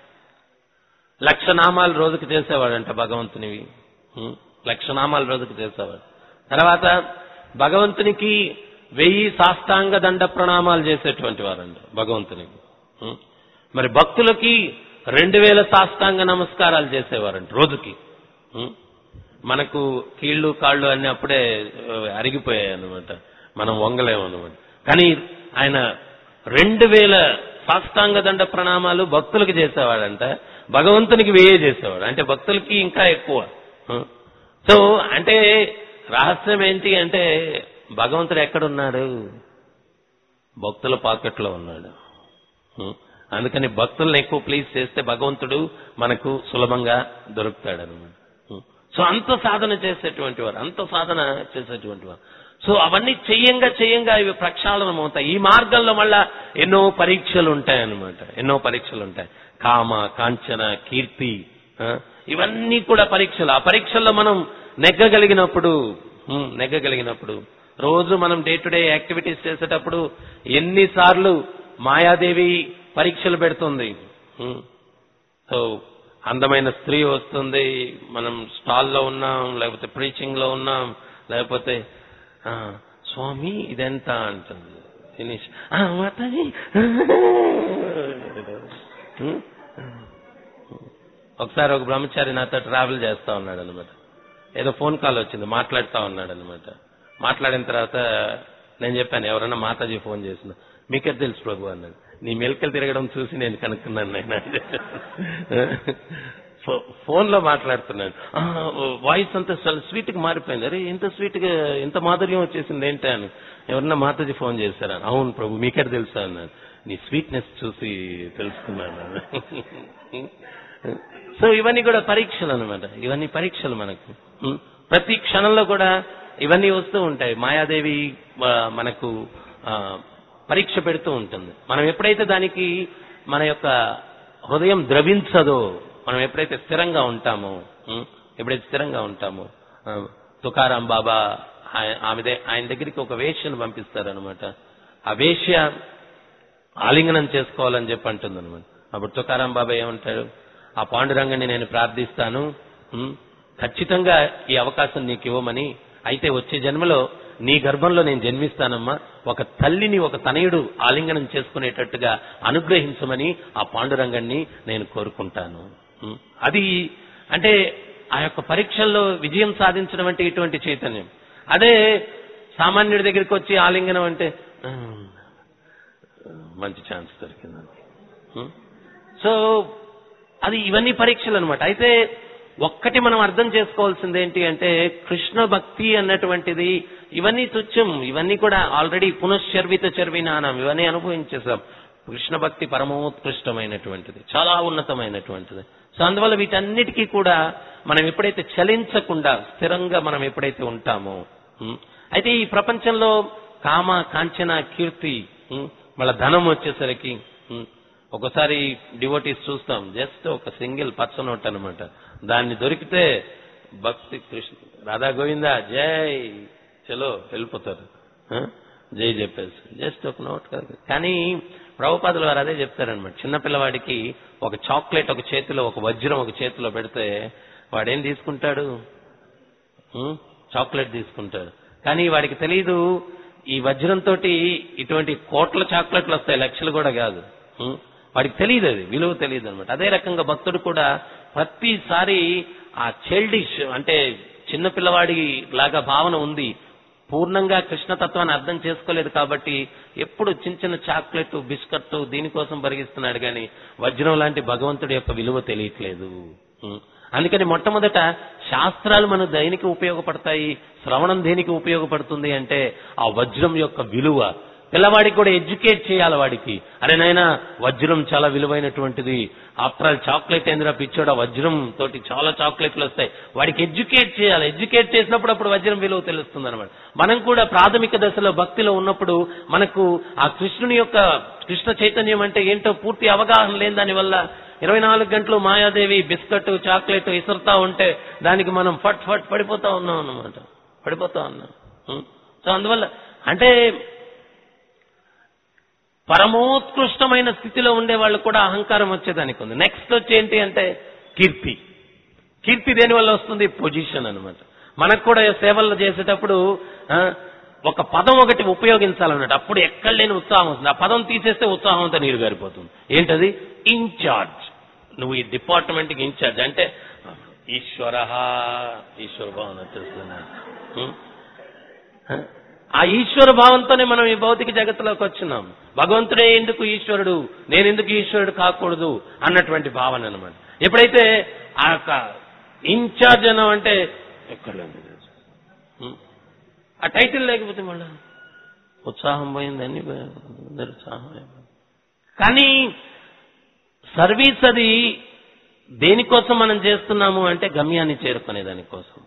S1: లక్ష నామాలు రోజుకి చేసేవాడంట భగవంతునివి ఉం. లక్ష నామాలు రోజుకి చేసేవాడు తర్వాత భగవంతునికి వెయ్యి సాష్టాంగ దండ ప్రణామాలు చేసేటువంటి వారండి భగవంతునికి ఉం. మరి భక్తులకి రెండు వేల సాష్టాంగ నమస్కారాలు చేసేవారంట రోజుకి ఉం. మనకు కీళ్లు కాళ్ళు అన్ని అప్పుడే ఆ, అరిగిపోయాయి అనమాట మనం వంగలేము అనమాట కానీ ఆయన రెండు వేల సాష్టాంగ దండ ప్రణామాలు భక్తులకి చేసేవాడంట భగవంతునికి వేయే చేసేవాడు అంటే భక్తులకి ఇంకా ఎక్కువ ఉం. సో అంటే రహస్యం ఏంటి అంటే భగవంతుడు ఎక్కడున్నాడు భక్తుల పాకెట్లో ఉన్నాడు ఉం. అందుకని భక్తుల్ని ఎక్కువ ప్లీజ్ చేస్తే భగవంతుడు మనకు సులభంగా దొరుకుతాడు అనమాట సో అంత సాధన చేసేటువంటి వారు అంత సాధన చేసేటువంటి వారు సో అవన్నీ చెయ్యంగా చెయ్యంగా ఇవి ప్రక్షాళనం అవుతాయి ఈ మార్గంలో మళ్ళా ఎన్నో పరీక్షలు ఉంటాయన్నమాట ఎన్నో పరీక్షలు ఉంటాయి కామ కాంచన కీర్తి ఆ, ఇవన్నీ కూడా పరీక్షలు ఆ పరీక్షల్లో మనం నెగ్గగలిగినప్పుడు ఉం, నెగ్గగలిగినప్పుడు రోజు మనం డే టు డే యాక్టివిటీస్ చేసేటప్పుడు ఎన్నిసార్లు మాయాదేవి పరీక్షలు పెడుతుంది ఉం. సో అందమైన స్త్రీ వస్తుంది మనం స్టాల్లో ఉన్నాం లేకపోతే ప్రీచింగ్ లో ఉన్నాం లేకపోతే ఆ, స్వామి ఇదెంత అంటుంది ఫినిష్ "ఆ, మాతాజీ ఉం? ఒకసారి ఒక బ్రహ్మచారి నాతో ట్రావెల్ చేస్తా ఉన్నాడు అనమాట ఏదో ఫోన్ కాల్ వచ్చింది మాట్లాడుతా ఉన్నాడు అనమాట మాట్లాడిన తర్వాత నేను చెప్పాను ఎవరైనా మాతాజీ ఫోన్ చేసిన మీకే తెలుసు ప్రభు అన్నాడు నీ మెలికలు తిరగడం చూసి నేను కనుక్కున్నాను నేను ఫోన్ లో మాట్లాడుతున్నాను "ఆ, వాయిస్ అంతా స్వీట్ గా మారిపోయింది అరే ఇంత స్వీట్ గా ఇంత మాధుర్యం వచ్చేసింది ఏంటి అని ఎవరన్నా మాతాజీ ఫోన్ చేశారా అవును ప్రభు మీకే తెలుసా అన్నాను నీ స్వీట్నెస్ చూసి తెలుసుకున్నాను సో ఇవన్నీ కూడా పరీక్షలు అనమాట ఇవన్నీ పరీక్షలు మనకు ఉం? ప్రతి క్షణంలో కూడా ఇవన్నీ వస్తూ ఉంటాయి మాయాదేవి ఆ, మనకు ఆ, పరీక్ష పెడుతూ ఉంటుంది మనం ఎప్పుడైతే దానికి మన యొక్క హృదయం ద్రవించదో మనం ఎప్పుడైతే స్థిరంగా ఉంటామో ఉం? ఎప్పుడైతే స్థిరంగా ఉంటామో ఆ, తుకారాం బాబా ఆయ- ఆమె దే- ఆయన దగ్గరికి ఒక వేష్యను పంపిస్తారనమాట ఆ వేష్య ఆలింగనం చేసుకోవాలని చెప్పి అంటుంది అనమాట అప్పుడు తుకారాం బాబా ఏమంటాడు ఆ పాండురంగని నేను ప్రార్థిస్తాను ఉం? ఖచ్చితంగా ఈ అవకాశం నీకు ఇవ్వమని అయితే వచ్చే జన్మలో నీ గర్భంలో నేను జన్మిస్తానమ్మా ఒక తల్లిని ఒక తనయుడు ఆలింగనం చేసుకునేటట్టుగా అనుగ్రహించమని ఆ పాండురంగణ్ణి నేను కోరుకుంటాను ఉం. అది అంటే ఆ యొక్క పరీక్షల్లో విజయం సాధించడం అంటే ఇటువంటి చైతన్యం అదే సామాన్యుడి దగ్గరికి వచ్చి ఆలింగనం అంటే "ఆ, మంచి ఛాన్స్ దొరికిందండి ఉం? సో అది ఇవన్నీ పరీక్షలు అనమాట అయితే ఒక్కటి మనం అర్థం చేసుకోవాల్సింది ఏంటి అంటే కృష్ణ భక్తి అన్నటువంటిది ఇవన్నీ తుచ్చం ఇవన్నీ కూడా ఆల్రెడీ పునశ్చర్విత చర్వినానం ఇవన్నీ అనుభవించేసాం కృష్ణ భక్తి పరమోత్కృష్టమైనటువంటిది చాలా ఉన్నతమైనటువంటిది సో అందువల్ల వీటన్నిటికీ కూడా మనం ఎప్పుడైతే చలించకుండా స్థిరంగా మనం ఎప్పుడైతే ఉంటామో ఉం, అయితే ఈ ప్రపంచంలో కామ కాంచన కీర్తి ఉం, మళ్ళా ధనం వచ్చేసరికి ఉం, ఒకసారి డివోటీస్ చూస్తాం జస్ట్ ఒక సింగిల్ పచ్చ నోట్ అనమాట దాన్ని దొరికితే భక్తి కృష్ణ రాధా గోవిందా జై చలో వెళ్ళిపోతారు ఆ? జై చెప్పేసి జస్ట్ ఒక నోట్ కాదు కానీ ప్రభుపాదులు వారు అదే చెప్తారనమాట చిన్న పిల్లవాడికి ఒక చాక్లెట్ ఒక చేతిలో ఒక వజ్రం ఒక చేతిలో పెడితే వాడేం తీసుకుంటాడు ఉం? చాక్లెట్ తీసుకుంటాడు కానీ వాడికి తెలియదు ఈ వజ్రంతో ఇటువంటి కోట్ల చాక్లెట్లు వస్తాయి లక్షలు కూడా కాదు ఉం? వాడికి తెలియదు అది విలువ తెలియదు అనమాట అదే రకంగా భక్తుడు కూడా ప్రతిసారి ఆ చైల్డిష్ అంటే చిన్న పిల్లవాడి లాగా భావన ఉంది పూర్ణంగా కృష్ణతత్వాన్ని అర్థం చేసుకోలేదు కాబట్టి ఎప్పుడు చిన్న చిన్న చాక్లెట్ బిస్కట్ దీనికోసం పరిగిస్తున్నాడు కానీ వజ్రం లాంటి భగవంతుడి యొక్క విలువ తెలియట్లేదు ఉం. అందుకని మొట్టమొదట శాస్త్రాలు మన దేనికి ఉపయోగపడతాయి శ్రవణం దేనికి ఉపయోగపడుతుంది అంటే ఆ వజ్రం యొక్క విలువ పిల్లవాడికి కూడా ఎడ్యుకేట్ చేయాలి వాడికి అరే నాయన వజ్రం చాలా విలువైనటువంటిది ఆఫ్టర్ ఆల్ చాక్లెట్ ఏందిరా పిచ్చోడు ఆ వజ్రం తోటి చాలా చాక్లెట్లు వస్తాయి వాడికి ఎడ్యుకేట్ చేయాలి ఎడ్యుకేట్ చేసినప్పుడు అప్పుడు వజ్రం విలువ తెలుస్తుంది అనమాట మనం కూడా ప్రాథమిక దశలో భక్తిలో ఉన్నప్పుడు మనకు ఆ కృష్ణుని యొక్క కృష్ణ చైతన్యం అంటే ఏంటో పూర్తి అవగాహన లేని దానివల్ల ఇరవై నాలుగు గంటలు మాయాదేవి బిస్కట్ చాక్లెట్ ఇసురుతా ఉంటే దానికి మనం ఫట్ ఫట్ పడిపోతా ఉన్నాం అన్నమాట పడిపోతా ఉన్నాం ఉం? సో అందువల్ల అంటే పరమోత్కృష్టమైన స్థితిలో ఉండే వాళ్ళు కూడా అహంకారం వచ్చేదానికి ఉంది నెక్స్ట్ వచ్చి ఏంటి అంటే కీర్తి కీర్తి దేని వల్ల వస్తుంది పొజిషన్ అన్నమాట మనకు కూడా సేవలు చేసేటప్పుడు ఆ, ఒక పదం ఒకటి ఉపయోగించాలన్నట్టు అప్పుడు ఎక్కడ లేని ఉత్సాహం వస్తుంది ఆ పదం తీసేస్తే ఉత్సాహం అంతా నీరు గారిపోతుంది ఏంటది ఇన్ఛార్జ్ నువ్వు ఈ డిపార్ట్మెంట్ కి ఇన్ఛార్జ్ అంటే ఈశ్వర ఈశ్వర భావన వచ్చేస్తుంది ఉం? ఆ ఈశ్వర భావంతోనే మనం ఈ భౌతిక జగత్తులోకి వచ్చినాం భగవంతుడే ఎందుకు ఈశ్వరుడు నేను ఎందుకు ఈశ్వరుడు కాకూడదు అన్నటువంటి భావన అనమాట ఎప్పుడైతే ఆ యొక్క ఇన్ఛార్జ్ అనం అంటే ఎక్కడ లేదు. ఉం? ఆ టైటిల్ లేకపోతే మళ్ళా ఉత్సాహం పోయింది అన్ని పోయింది. నిరుత్సాహం అయిపోయింది. కానీ సర్వీస్ అది దేనికోసం మనం చేస్తున్నాము అంటే గమ్యాన్ని చేరుకునే దానికోసం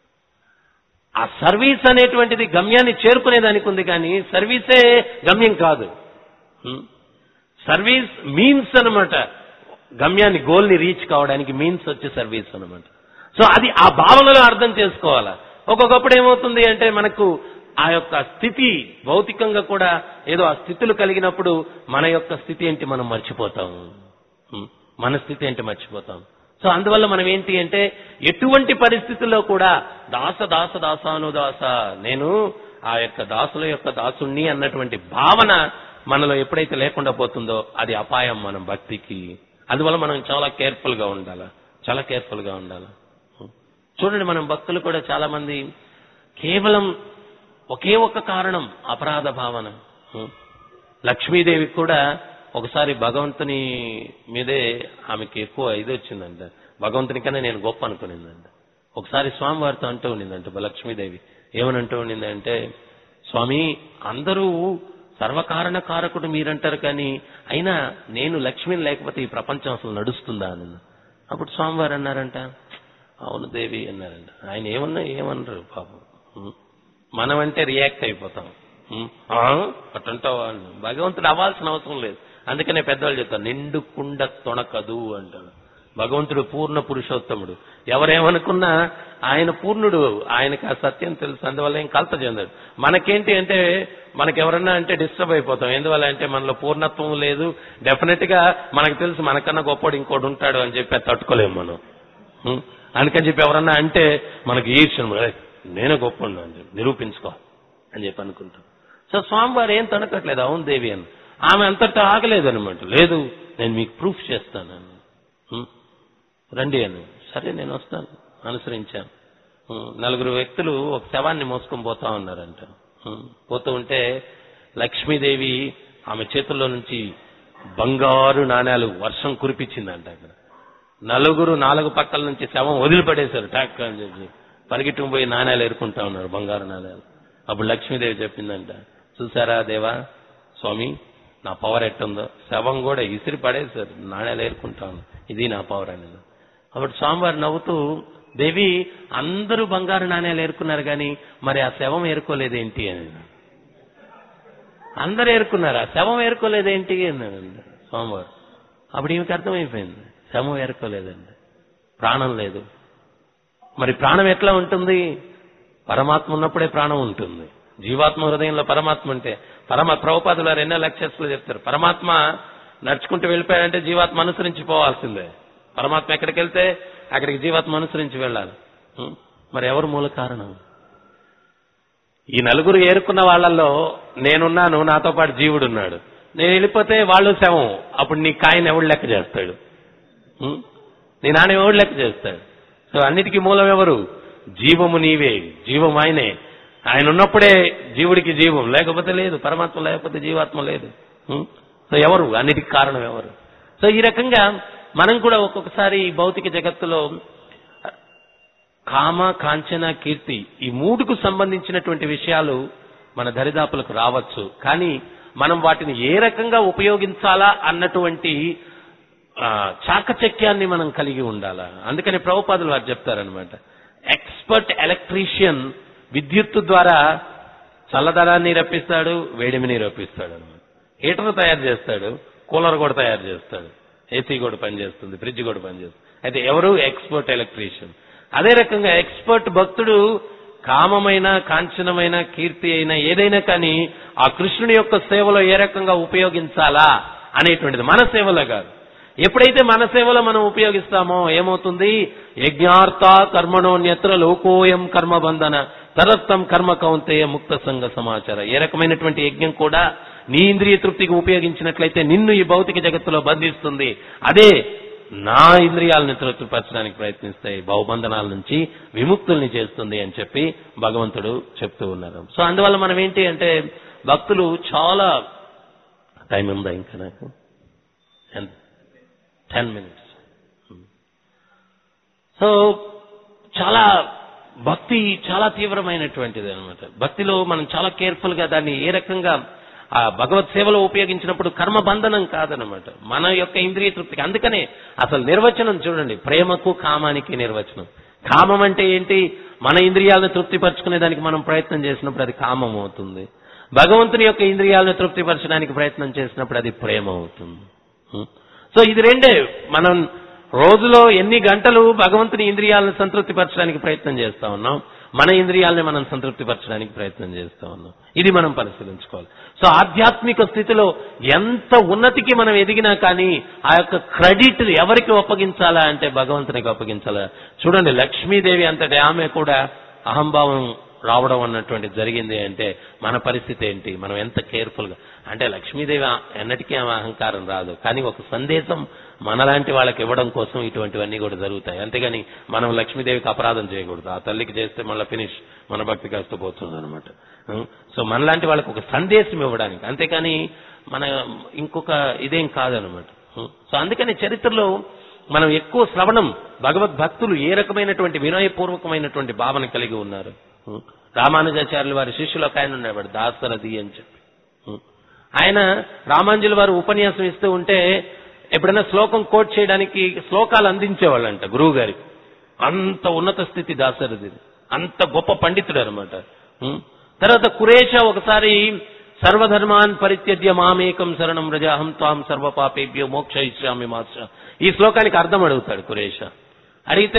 S1: ఆ సర్వీస్ అనేటువంటిది గమ్యాన్ని చేరుకునేదానికి ఉంది కానీ సర్వీసే గమ్యం కాదు హ్మ్? సర్వీస్ మీన్స్ అన్నమాట గమ్యాన్ని గోల్ని రీచ్ కావడానికి మీన్స్ వచ్చే సర్వీస్ అన్నమాట సో అది ఆ భావనలో అర్థం చేసుకోవాలా ఒక్కొక్కప్పుడు ఏమవుతుంది అంటే మనకు ఆ యొక్క స్థితి భౌతికంగా కూడా ఏదో ఆ స్థితులు కలిగినప్పుడు మన యొక్క స్థితి ఏంటి మనం మర్చిపోతాము హ్మ్? మన స్థితి ఏంటి మర్చిపోతాం సో అందువల్ల మనం ఏంటి అంటే ఎటువంటి పరిస్థితుల్లో కూడా దాస దాస దాసాను దాస నేను ఆ యొక్క దాసుల యొక్క దాసుణ్ణి అన్నటువంటి భావన మనలో ఎప్పుడైతే లేకుండా పోతుందో అది అపాయం మనం భక్తికి అందువల్ల మనం చాలా కేర్ఫుల్ గా ఉండాలి చాలా కేర్ఫుల్ గా ఉండాలి చూడండి మనం భక్తులు కూడా చాలా మంది కేవలం ఒకే ఒక్క కారణం అపరాధ భావన హ్మ్. లక్ష్మీదేవికి కూడా ఒకసారి భగవంతుని మీదే ఆమెకి ఎక్కువ ఇది వచ్చిందంట భగవంతుని కన్నా నేను గొప్ప అనుకునిందంట ఒకసారి స్వామివారితో అంటూ ఉండిందంట లక్ష్మీదేవి ఏమని అంటూ ఉండిందంటే స్వామి అందరూ సర్వకారణ కారకుడు మీరంటారు కానీ అయినా నేను లక్ష్మిని లేకపోతే ఈ ప్రపంచం అసలు నడుస్తుందా అని అప్పుడు స్వామివారు అన్నారంట అవును దేవి అన్నారంట ఆయన ఏమన్నా ఏమన్నారు పాపం ఉం. మనం అంటే రియాక్ట్ అయిపోతాం ఉం. ఆ? అట్టంటావా అని. భగవంతుడు అవ్వాల్సిన అవసరం లేదు అందుకనే పెద్దవాళ్ళు చెప్తారు నిండు కుండ తొణకదు అంటాడు భగవంతుడు పూర్ణ పురుషోత్తముడు ఎవరేమనుకున్నా ఆయన పూర్ణుడు ఆయనకి ఆ సత్యం తెలుసు అందువల్ల ఏం కలత చెందాడు మనకేంటి అంటే మనకెవరన్నా అంటే డిస్టర్బ్ అయిపోతాం ఎందువల్ల అంటే మనలో పూర్ణత్వం లేదు డెఫినెట్ గా మనకు తెలుసు మనకన్నా గొప్పడు ఇంకోటి ఉంటాడు అని చెప్పి అది తట్టుకోలేము మనం ఉం? అందుకని చెప్పి ఎవరన్నా అంటే మనకి ఈర్ష్యం "ఏయ్, నేనే గొప్ప అని చెప్పి నిరూపించుకో అని చెప్పి అనుకుంటాం సో స్వామివారు ఏం తనకట్లేదు అవును దేవి అని ఆమె అంతటా ఆగలేదు అనమాట లేదు నేను మీకు ప్రూఫ్ చేస్తాను "ఉం, రండి అని సరే నేను వస్తాను అనుసరించాను ఉం, నలుగురు వ్యక్తులు ఒక శవాన్ని మోసుకొని పోతా ఉన్నారంట ఉం, పోతూ ఉంటే లక్ష్మీదేవి ఆమె చేతుల్లో నుంచి బంగారు నాణ్యాలు వర్షం కురిపించిందంట అక్కడ నలుగురు నాలుగు పక్కల నుంచి శవం వదిలిపడేశారు టాక్ అని చెప్పి పరిగెట్టుకుని పోయి నాణ్యాలు ఏరుకుంటా ఉన్నారు బంగారు నాణ్యాలు అప్పుడు లక్ష్మీదేవి చెప్పిందంట చూసారా దేవా స్వామి నా పవర్ ఎట్టుందో శవం కూడా ఇసిరి పడేశారు నాణ్యాలు ఏరుకుంటా ఉన్నారు ఇది నా పవర్ అనేది అప్పుడు స్వామివారు నవ్వుతూ దేవి అందరూ బంగారు నాణ్యాలు ఏరుకున్నారు కానీ మరి ఆ శవం ఏరుకోలేదేంటి అని అందరు ఏరుకున్నారు ఆ శవం ఏరుకోలేదేంటి అన్నాడు స్వామివారు అప్పుడు ఈమెకి అర్థమైపోయింది శవం ఏరుకోలేదండి ప్రాణం లేదు మరి ప్రాణం ఎట్లా ఉంటుంది పరమాత్మ ఉన్నప్పుడే ప్రాణం ఉంటుంది జీవాత్మ హృదయంలో పరమాత్మ ఉంటే పరమ ప్రభుపాదులు వారు ఎన్నో లెక్చర్స్ లో చెప్తారు పరమాత్మ నడుచుకుంటూ వెళ్ళిపోయాడంటే జీవాత్మ అనుసరించి పోవాల్సిందే పరమాత్మ ఎక్కడికి వెళ్తే అక్కడికి జీవాత్మ అనుసరించి వెళ్ళాలి ఉం? మరి ఎవరు మూల కారణం ఈ నలుగురు ఏరుకున్న వాళ్ళల్లో నేనున్నాను నాతో పాటు జీవుడు ఉన్నాడు నేను వెళ్ళిపోతే వాళ్ళు శవం అప్పుడు నీ కాయని ఎవడు లెక్క చేస్తాడు ఉం? నీ నాన్న ఎవడు లెక్క చేస్తాడు సో అన్నిటికీ మూలం ఎవరు జీవము నీవే జీవం ఆయనే ఆయన ఉన్నప్పుడే జీవుడికి జీవం లేకపోతే లేదు పరమాత్మ లేకపోతే జీవాత్మ లేదు ఉం? సో ఎవరు అన్నిటికి కారణం ఎవరు సో ఈ రకంగా మనం కూడా ఒక్కొక్కసారి ఈ భౌతిక జగత్తులో కామ కాంచన కీర్తి ఈ మూడుకు సంబంధించినటువంటి విషయాలు మన దరిదాపులకు రావచ్చు కానీ మనం వాటిని ఏ రకంగా ఉపయోగించాలా అన్నటువంటి ఆ, చాకచక్యాన్ని మనం కలిగి ఉండాలా అందుకని ప్రభుపాదులు వారు చెప్తారనమాట ఎక్స్పర్ట్ ఎలక్ట్రీషియన్ విద్యుత్తు ద్వారా చల్లదనాన్ని రప్పిస్తాడు వేడిమిని రప్పిస్తాడు అనమాట హీటర్ తయారు చేస్తాడు కూలర్ కూడా తయారు చేస్తాడు ఏసీ కూడా పనిచేస్తుంది ఫ్రిడ్జ్ కూడా పనిచేస్తుంది అయితే ఎవరు ఎక్స్పర్ట్ ఎలక్ట్రీషియన్ అదే రకంగా ఎక్స్పర్ట్ భక్తుడు కామమైన కాంచనమైన కీర్తి అయినా ఏదైనా కానీ ఆ కృష్ణుని యొక్క సేవలో ఏ రకంగా ఉపయోగించాలా అనేటువంటిది మన సేవలో కాదు ఎప్పుడైతే మన సేవలో మనం ఉపయోగిస్తామో ఏమవుతుంది యజ్ఞార్థ కర్మణోన్యత్ర లోకోయం కర్మబంధన తరత్తం కర్మ కౌంతేయ ముక్త సంఘ సమాచార ఏ రకమైనటువంటి యజ్ఞం కూడా నీ ఇంద్రియ తృప్తికి ఉపయోగించినట్లయితే నిన్ను ఈ భౌతిక జగత్తులో బంధిస్తుంది అదే నా ఇంద్రియాలను తృప్తిపరచడానికి ప్రయత్నిస్తాయి బహుబంధనాల నుంచి విముక్తుల్ని చేస్తుంది అని చెప్పి భగవంతుడు చెప్తూ ఉన్నారు సో అందువల్ల మనం ఏంటి అంటే భక్తులు చాలా టైం ఉందా ఇంకా నాకు టెన్ మినిట్స్ సో చాలా భక్తి చాలా తీవ్రమైనటువంటిది అనమాట భక్తిలో మనం చాలా కేర్ఫుల్ గా దాన్ని ఏ రకంగా ఆ భగవత్ సేవలో ఉపయోగించినప్పుడు కర్మ బంధనం కాదనమాట మన యొక్క ఇంద్రియ తృప్తికి అందుకనే అసలు నిర్వచనం చూడండి ప్రేమకు కామానికి నిర్వచనం కామం అంటే ఏంటి మన ఇంద్రియాలను తృప్తిపరచుకునే దానికి మనం ప్రయత్నం చేసినప్పుడు అది కామం అవుతుంది భగవంతుని యొక్క ఇంద్రియాలను తృప్తిపరచడానికి ప్రయత్నం చేసినప్పుడు అది ప్రేమ అవుతుంది హ్మ్? సో ఇది రెండే మనం రోజులో ఎన్ని గంటలు భగవంతుని ఇంద్రియాలను సంతృప్తిపరచడానికి ప్రయత్నం చేస్తా ఉన్నాం మన ఇంద్రియాలని మనం సంతృప్తిపరచడానికి ప్రయత్నం చేస్తా ఉన్నాం ఇది మనం పరిశీలించుకోవాలి సో ఆధ్యాత్మిక స్థితిలో ఎంత ఉన్నతికి మనం ఎదిగినా కానీ ఆ యొక్క క్రెడిట్ ఎవరికి అప్పగించాలా అంటే భగవంతునికి అప్పగించాలా చూడండి లక్ష్మీదేవి అంతటి ఆమె కూడా అహంభావం రావడం అన్నటువంటి జరిగింది అంటే మన పరిస్థితి ఏంటి మనం ఎంత కేర్ఫుల్ గా అంటే లక్ష్మీదేవి ఆ- ఎన్నటికీ ఆమె అహంకారం రాదు కానీ ఒక సందేశం మనలాంటి వాళ్ళకి ఇవ్వడం కోసం ఇటువంటివన్నీ కూడా జరుగుతాయి అంతేగాని మనం లక్ష్మీదేవికి అపరాధం చేయకూడదు ఆ తల్లికి చేస్తే మళ్ళీ ఫినిష్ మన భక్తి కాస్త పోతుంది అనమాట సో మనలాంటి వాళ్ళకి ఒక సందేశం ఇవ్వడానికి అంతేకాని మన ఇంకొక ఇదేం కాదనమాట సో అందుకని చరిత్రలో మనం ఎక్కువ శ్రవణం భగవద్భక్తులు ఏ రకమైనటువంటి వినయపూర్వకమైనటువంటి భావన కలిగి ఉన్నారు ఉం. రామానుజాచార్యుల వారి శిష్యులు ఒక ఆయన ఉండేవాడు దాసరథి అని చెప్పి ఉం. ఆయన రామాంజుల వారు ఉపన్యాసం ఇస్తూ ఉంటే ఎప్పుడైనా శ్లోకం కోట్ చేయడానికి శ్లోకాలు అందించేవాళ్ళంట గురువు గారికి అంత ఉన్నత స్థితి దాసరథి అంత గొప్ప పండితుడు అనమాట తర్వాత కురేష ఒకసారి సర్వధర్మాన్ పరిత్యజ్య మామేకం శరణం రజాహం త్వాం సర్వపాపేభ్యో మోక్ష ఇష్యామి మాస్ట ఈ శ్లోకానికి అర్థం అడుగుతాడు కురేష అడిగితే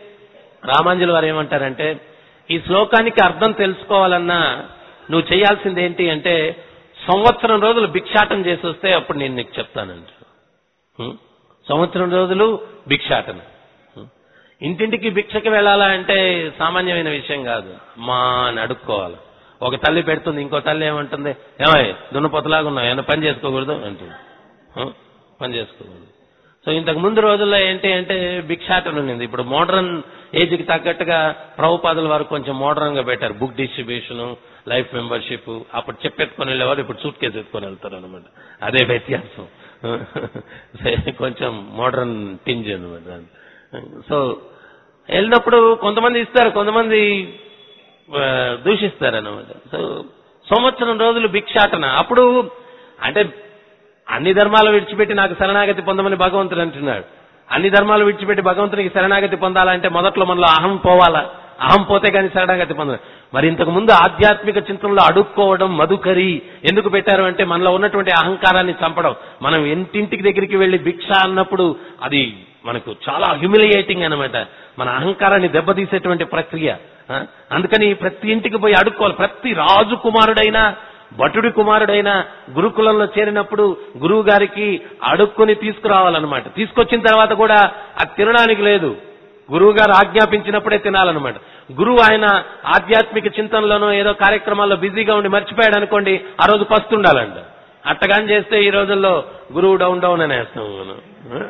S1: రామాంజుల వారు ఏమంటారంటే ఈ శ్లోకానికి అర్థం తెలుసుకోవాలన్నా నువ్వు చేయాల్సింది ఏంటి అంటే సంవత్సరం రోజులు భిక్షాటం చేసి వస్తే అప్పుడు నేను నీకు చెప్తానంట హ్మ్? సంవత్సరం రోజులు భిక్షాటన హ్మ్? ఇంటింటికి భిక్షకి వెళ్ళాలా అంటే సామాన్యమైన విషయం కాదు మా అని అడుక్కోవాలి ఒక తల్లి పెడుతుంది ఇంకో తల్లి ఏమంటుంది ఏమయ్య దున్నపోతలాగా ఉన్నావు ఏమైనా పని చేసుకోకూడదు అంటుంది ఆ? పని చేసుకోకూడదు సో ఇంతకు ముందు రోజుల్లో ఏంటి అంటే భిక్షాటన ఉన్నింది ఇప్పుడు మోడర్న్ ఏజ్ కి తగ్గట్టుగా ప్రభుపాదుల వారు కొంచెం మోడర్న్ గా పెట్టారు బుక్ డిస్ట్రిబ్యూషన్ లైఫ్ మెంబర్షిప్ అప్పుడు చెప్పెత్తుకొని వెళ్ళేవారు ఇప్పుడు సూట్ కేసు ఎత్తుకొని వెళ్తారు అనమాట అదే వ్యత్యాసం కొంచెం మోడర్న్ టింజ్ అనమాట సో వెళ్ళినప్పుడు కొంతమంది ఇస్తారు కొంతమంది ఆ, దూషిస్తారు అనమాట సో సంవత్సరం రోజులు భిక్షాటన అప్పుడు అంటే అన్ని ధర్మాలు విడిచిపెట్టి నాకు శరణాగతి పొందమని భగవంతుడు అంటున్నాడు అన్ని ధర్మాలు విడిచిపెట్టి భగవంతునికి శరణాగతి పొందాలంటే మొదట్లో మనలో అహం పోవాలా అహం పోతే కానీ శరణాగతి పొందాలి మరి ఇంతకు ముందు ఆధ్యాత్మిక చింతనలో అడుక్కోవడం మధుకరి ఎందుకు పెట్టారు అంటే మనలో ఉన్నటువంటి అహంకారాన్ని చంపడం మనం ఇంటింటికి దగ్గరికి వెళ్లి భిక్ష అన్నప్పుడు అది మనకు చాలా హ్యూమిలియేటింగ్ అన్నమాట మన అహంకారాన్ని దెబ్బతీసేటువంటి ప్రక్రియ ఆ? అందుకని ప్రతి ఇంటికి పోయి అడుక్కోవాలి ప్రతి రాజు కుమారుడైనా భటుడి కుమారుడైన గురుకులంలో చేరినప్పుడు గురువు గారికి అడుక్కొని తీసుకురావాలన్నమాట తీసుకొచ్చిన తర్వాత కూడా అది తినడానికి లేదు గురువు గారు ఆజ్ఞాపించినప్పుడే తినాలన్నమాట గురువు ఆయన ఆధ్యాత్మిక చింతనలోనో ఏదో కార్యక్రమాల్లో బిజీగా ఉండి మర్చిపోయాడు అనుకోండి ఆ రోజు పస్తుండాలంట అట్టగాని చేస్తే ఈ రోజుల్లో గురువు డౌన్ డౌన్ అనేస్తాం మనం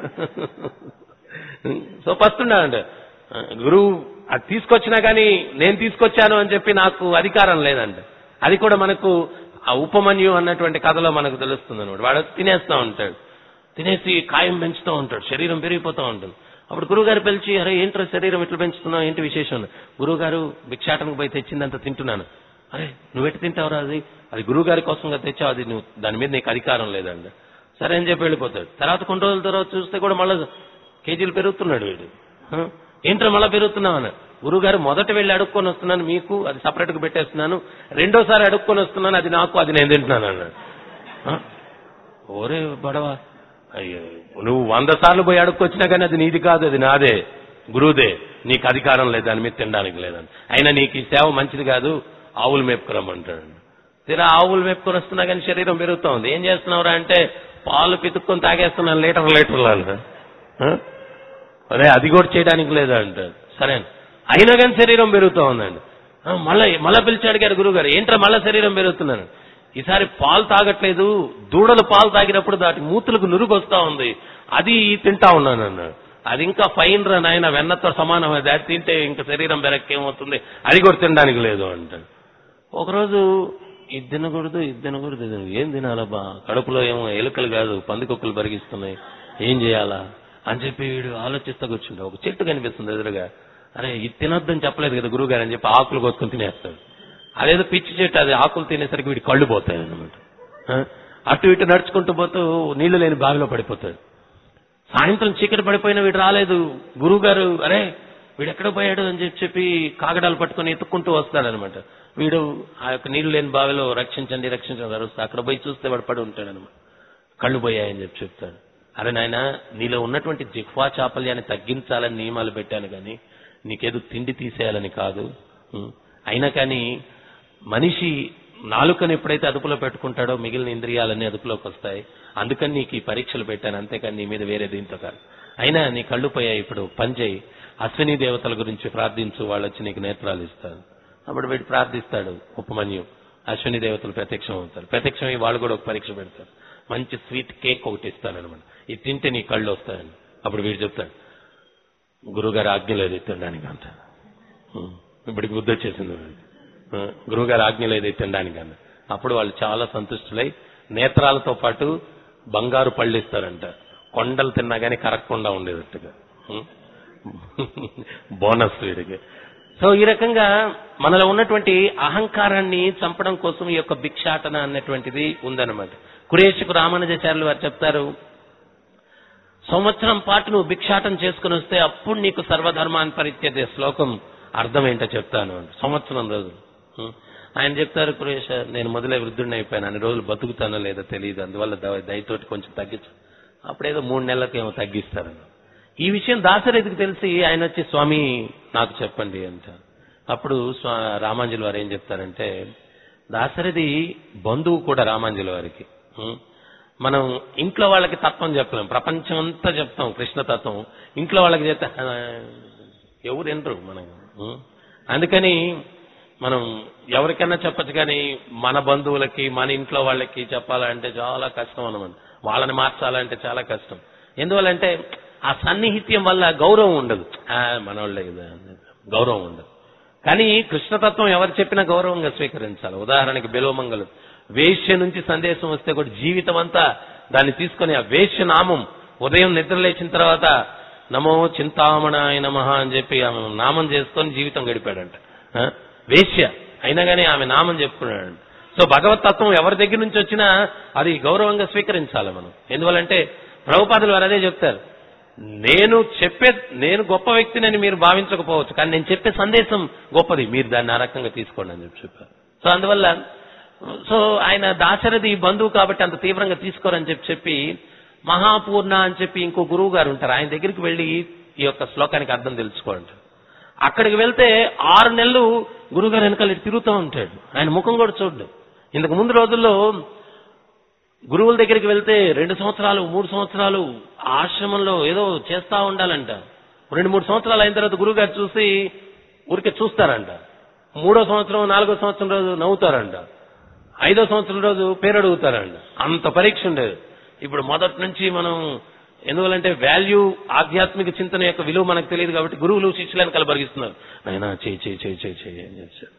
S1: సో పస్తుండాలంట గురువు అది తీసుకొచ్చినా కానీ నేను తీసుకొచ్చాను అని చెప్పి నాకు అధికారం లేదంట అది కూడా మనకు ఆ ఉపమన్యు అన్నటువంటి కథలో మనకు తెలుస్తుంది అనమాట వాడు తినేస్తా ఉంటాడు తినేసి కాయం పెంచుతూ ఉంటాడు శరీరం పెరిగిపోతూ ఉంటుంది అప్పుడు గురువుగారు పిలిచి అరే ఏంట్రా శరీరం ఇట్లా పెంచుతున్నావు ఏంటి విశేషం గురువుగారు భిక్షాటనకు పోయి తెచ్చిందంత తింటున్నాను అరే నువ్వెట్టి తింటావురా అది అది గురువుగారి కోసంగా తెచ్చావు అది నువ్వు దాని మీద నీకు అధికారం లేదండి సరే అని చెప్పి వెళ్ళిపోతాడు తర్వాత కొన్ని రోజుల తర్వాత చూస్తే కూడా మళ్ళీ కేజీలు పెరుగుతున్నాడు వీడు హ? ఏంట్రా మళ్ళీ పెరుగుతున్నావు అని గురువుగారు మొదట వెళ్ళి అడుక్కొని వస్తున్నాను మీకు అది సపరేట్ గా పెట్టేస్తున్నాను రెండోసారి అడుక్కొని వస్తున్నాను అది నాకు అది నేను తింటున్నాను అన్నాడు హ? ఓరే బడవా అయ్యో నువ్వు వంద సార్లు పోయి అడుక్కొచ్చినా కానీ అది నీది కాదు అది నాదే గురువుదే నీకు అధికారం లేదు దాని మీద తినడానికి లేదని అయినా నీకు ఈ సేవ మంచిది కాదు ఆవులు మేపుకురమ్మంటాడు తీరా ఆవులు మేపుకొని వస్తున్నా కానీ శరీరం పెరుగుతా ఉంది ఏం చేస్తున్నావురా అంటే పాలు పితుక్కొని తాగేస్తున్నాను లీటర్ లీటర్లు అన్న అదే అది కూడా చేయడానికి లేదా అంటాడు సరే అయినా కానీ శరీరం పెరుగుతూ ఉందండి ఆ, మళ్ళా మళ్ళా పిలిచి అడిగారు గురుగారు ఏంట్రా మళ్ళా శరీరం పెరుగుతున్నాను ఈసారి పాలు తాగట్లేదు దూడలు పాలు తాగినప్పుడు దాటి మూతులకు నురుగు వస్తా ఉంది అది తింటా ఉన్నాను అన్నాడు అది ఇంకా ఫైన్ రా నాయన వెన్నతో సమానం అది అది తింటే ఇంకా శరీరం వెనక్కేమవుతుంది అది కూడా తినడానికి లేదు అంటాడు ఒకరోజు ఇది తినకూడదు ఇది తినకూడదు ఇది తినకూడదు. ఏం తినాలబ్బా కడుపులో ఏమో ఎలుకలు కాదు పందికొక్కులు బరిగిస్తున్నాయి ఏం చేయాలా అని చెప్పి వీడు ఆలోచిస్తా కూర్చుంటే ఒక చెట్టు కనిపిస్తుంది ఎదురుగా అరే ఇది తినొద్దని చెప్పలేదు కదా గురువు గారు అని చెప్పి ఆకులు కోసుకొని తినేస్తాడు అదేదో పిచ్చి చెట్టు అది ఆకులు తినేసరికి వీడి కళ్ళు పోతాయి అనమాట అటు ఇటు నడుచుకుంటూ పోతూ నీళ్లు లేని బావిలో పడిపోతాడు సాయంత్రం చీకటి పడిపోయినా వీడు రాలేదు గురువు గారు అరే వీడు ఎక్కడ పోయాడు అని చెప్పి చెప్పి కాగడాలు పట్టుకొని ఎత్తుక్కుంటూ వస్తాడనమాట వీడు ఆ యొక్క నీళ్లు లేని బావిలో రక్షించండి రక్షించండి అరుస్తా అక్కడ పోయి చూస్తే వాడు పడి ఉంటాడనమాట కళ్ళు పోయాయని చెప్పి చెప్తాడు అరే నాయన నీలో ఉన్నటువంటి జిహ్వా చాపల్యాన్ని తగ్గించాలని నియమాలు పెట్టాను కానీ నీకేదో తిండి తీసేయాలని కాదు ఉం. అయినా కానీ మనిషి నాలుకను ఎప్పుడైతే అదుపులో పెట్టుకుంటాడో మిగిలిన ఇంద్రియాలన్నీ అదుపులోకి వస్తాయి అందుకని నీకు ఈ పరీక్షలు పెట్టాను అంతేకాని నీ మీద వేరే దీంతో కాదు అయినా నీ కళ్ళు పోయాయి ఇప్పుడు పనిచేయి అశ్విని దేవతల గురించి ప్రార్థించు వాళ్ళు వచ్చి నీకు నేత్రాలు ఇస్తారు అప్పుడు వీడు ప్రార్థిస్తాడు ఉపమన్యు అశ్విని దేవతలు ప్రత్యక్షం అవుతారు ప్రత్యక్షం అయ్యి వాళ్ళు కూడా ఒక పరీక్ష పెడతారు మంచి స్వీట్ కేక్ ఒకటి ఇస్తారనమాట ఇది తింటే నీ కళ్ళు వస్తాయని అప్పుడు వీడు చెప్తాడు గురువుగారు ఆజ్ఞ లేదు ఇది తినడానికి అంట ఉం. ఇప్పటికి బుద్ధి వచ్చేసింది వాడికి. ఆ, గురువుగారు ఆజ్ఞ లేదు ఇది తినడానికి అంట అప్పుడు వాళ్ళు చాలా సంతుష్టులై నేత్రాలతో పాటు బంగారు పళ్ళు ఇస్తారంట కొండలు తిన్నా గానీ కరగకుండా ఉండేటట్టుగా ఉం. బోనస్ వీడికి సో ఈ రకంగా మనలో ఉన్నటువంటి అహంకారాన్ని చంపడం కోసం ఈ యొక్క భిక్షాటన అన్నటువంటిది ఉందన్నమాట కురేషకు రామానుజాచార్యులు వారు చెప్తారు సంవత్సరం పాటు నువ్వు భిక్షాటం చేసుకుని వస్తే అప్పుడు నీకు సర్వధర్మాన్ని పరిత్యజే శ్లోకం అర్థం ఏంటో చెప్తాను అని. సంవత్సరం రోజులు ఉం. ఆయన చెప్తారు కురేష నేను మొదలే వృద్ధుడిని అయిపోయాను అన్ని రోజులు బతుకుతానో లేదో తెలియదు అందువల్ల ద- దయతోటి కొంచెం తగ్గించు అప్పుడేదో మూడు నెలలకేమో తగ్గిస్తారని ఈ విషయం దాసరథికి తెలిసి ఆయన వచ్చి స్వామి నాకు చెప్పండి అంట అప్పుడు స్వా రామాంజలి వారు ఏం చెప్తారంటే దాసరథి బంధువు కూడా రామాంజలి వారికి ఉం. మనం ఇంట్లో వాళ్ళకి తత్వం చెప్పలేం ప్రపంచం అంతా చెప్తాం కృష్ణ తత్వం ఇంట్లో వాళ్ళకి చెప్తే "ఆ, ఎవరు వినరు మనకు ఉం? అందుకని మనం ఎవరికైనా చెప్పచ్చు కానీ మన బంధువులకి మన ఇంట్లో వాళ్ళకి చెప్పాలంటే చాలా కష్టం అన్నమాట వాళ్ళని మార్చాలంటే చాలా కష్టం ఎందువల్లంటే ఆ సన్నిహిత్యం వల్ల గౌరవం ఉండదు ఆ, మనోళ్ళే కదా గౌరవం ఉండదు కానీ కృష్ణతత్వం ఎవరు చెప్పినా గౌరవంగా స్వీకరించాలి ఉదాహరణకి బిలోమంగలు వేశ్య నుంచి సందేశం వస్తే కూడా జీవితం అంతా దాన్ని తీసుకొని ఆ వేశ్య నామం ఉదయం నిద్ర లేచిన తర్వాత నమో చింతామణాయ నమ అని చెప్పి ఆమె నామం చేసుకొని జీవితం గడిపాడంట ఆ? వేశ్య అయినా కానీ ఆమె నామం చెప్పుకున్నాడు సో భగవత్ తత్వం ఎవరి దగ్గర నుంచి వచ్చినా అది గౌరవంగా స్వీకరించాలి మనం ఎందువల్లంటే ప్రభుపాదులు వారు అదే చెప్తారు నేను చెప్పే నేను గొప్ప వ్యక్తినని మీరు భావించకపోవచ్చు కానీ నేను చెప్పే సందేశం గొప్పది మీరు దాన్ని ఆ రకంగా తీసుకోండి అని చెప్పి చెప్పారు సో అందువల్ల సో ఆయన దాశరథి బంధువు కాబట్టి అంత తీవ్రంగా తీసుకోరని చెప్పి చెప్పి మహాపూర్ణ అని చెప్పి ఇంకో గురువు గారు ఉంటారు ఆయన దగ్గరికి వెళ్ళి ఈ యొక్క శ్లోకానికి అర్థం తెలుసుకోండి అక్కడికి వెళ్తే ఆరు నెలలు గురుగారు వెనకాల ఇటు తిరుగుతూ ఉంటాడు ఆయన ముఖం కూడా చూడ్డు ఇంతకు ముందు రోజుల్లో గురువుల దగ్గరికి వెళ్తే రెండు సంవత్సరాలు మూడు సంవత్సరాలు ఆశ్రమంలో ఏదో చేస్తా ఉండాలంట రెండు మూడు సంవత్సరాలు అయిన తర్వాత గురువు గారు చూసి ఊరికే చూస్తారంట మూడో సంవత్సరం నాలుగో సంవత్సరం రోజు నవ్వుతారంట ఐదో సంవత్సరం రోజు పేరు అడుగుతారంట అంత పరీక్ష ఉండేది ఇప్పుడు మొదటి నుంచి మనం ఎందువల్లంటే వాల్యూ ఆధ్యాత్మిక చింతన యొక్క విలువ మనకు తెలియదు కాబట్టి గురువులు శిష్యులను కలబరిగిస్తున్నారు ఆయన చేయి చేయి చేయి చేయి చేయి అని చెప్పారు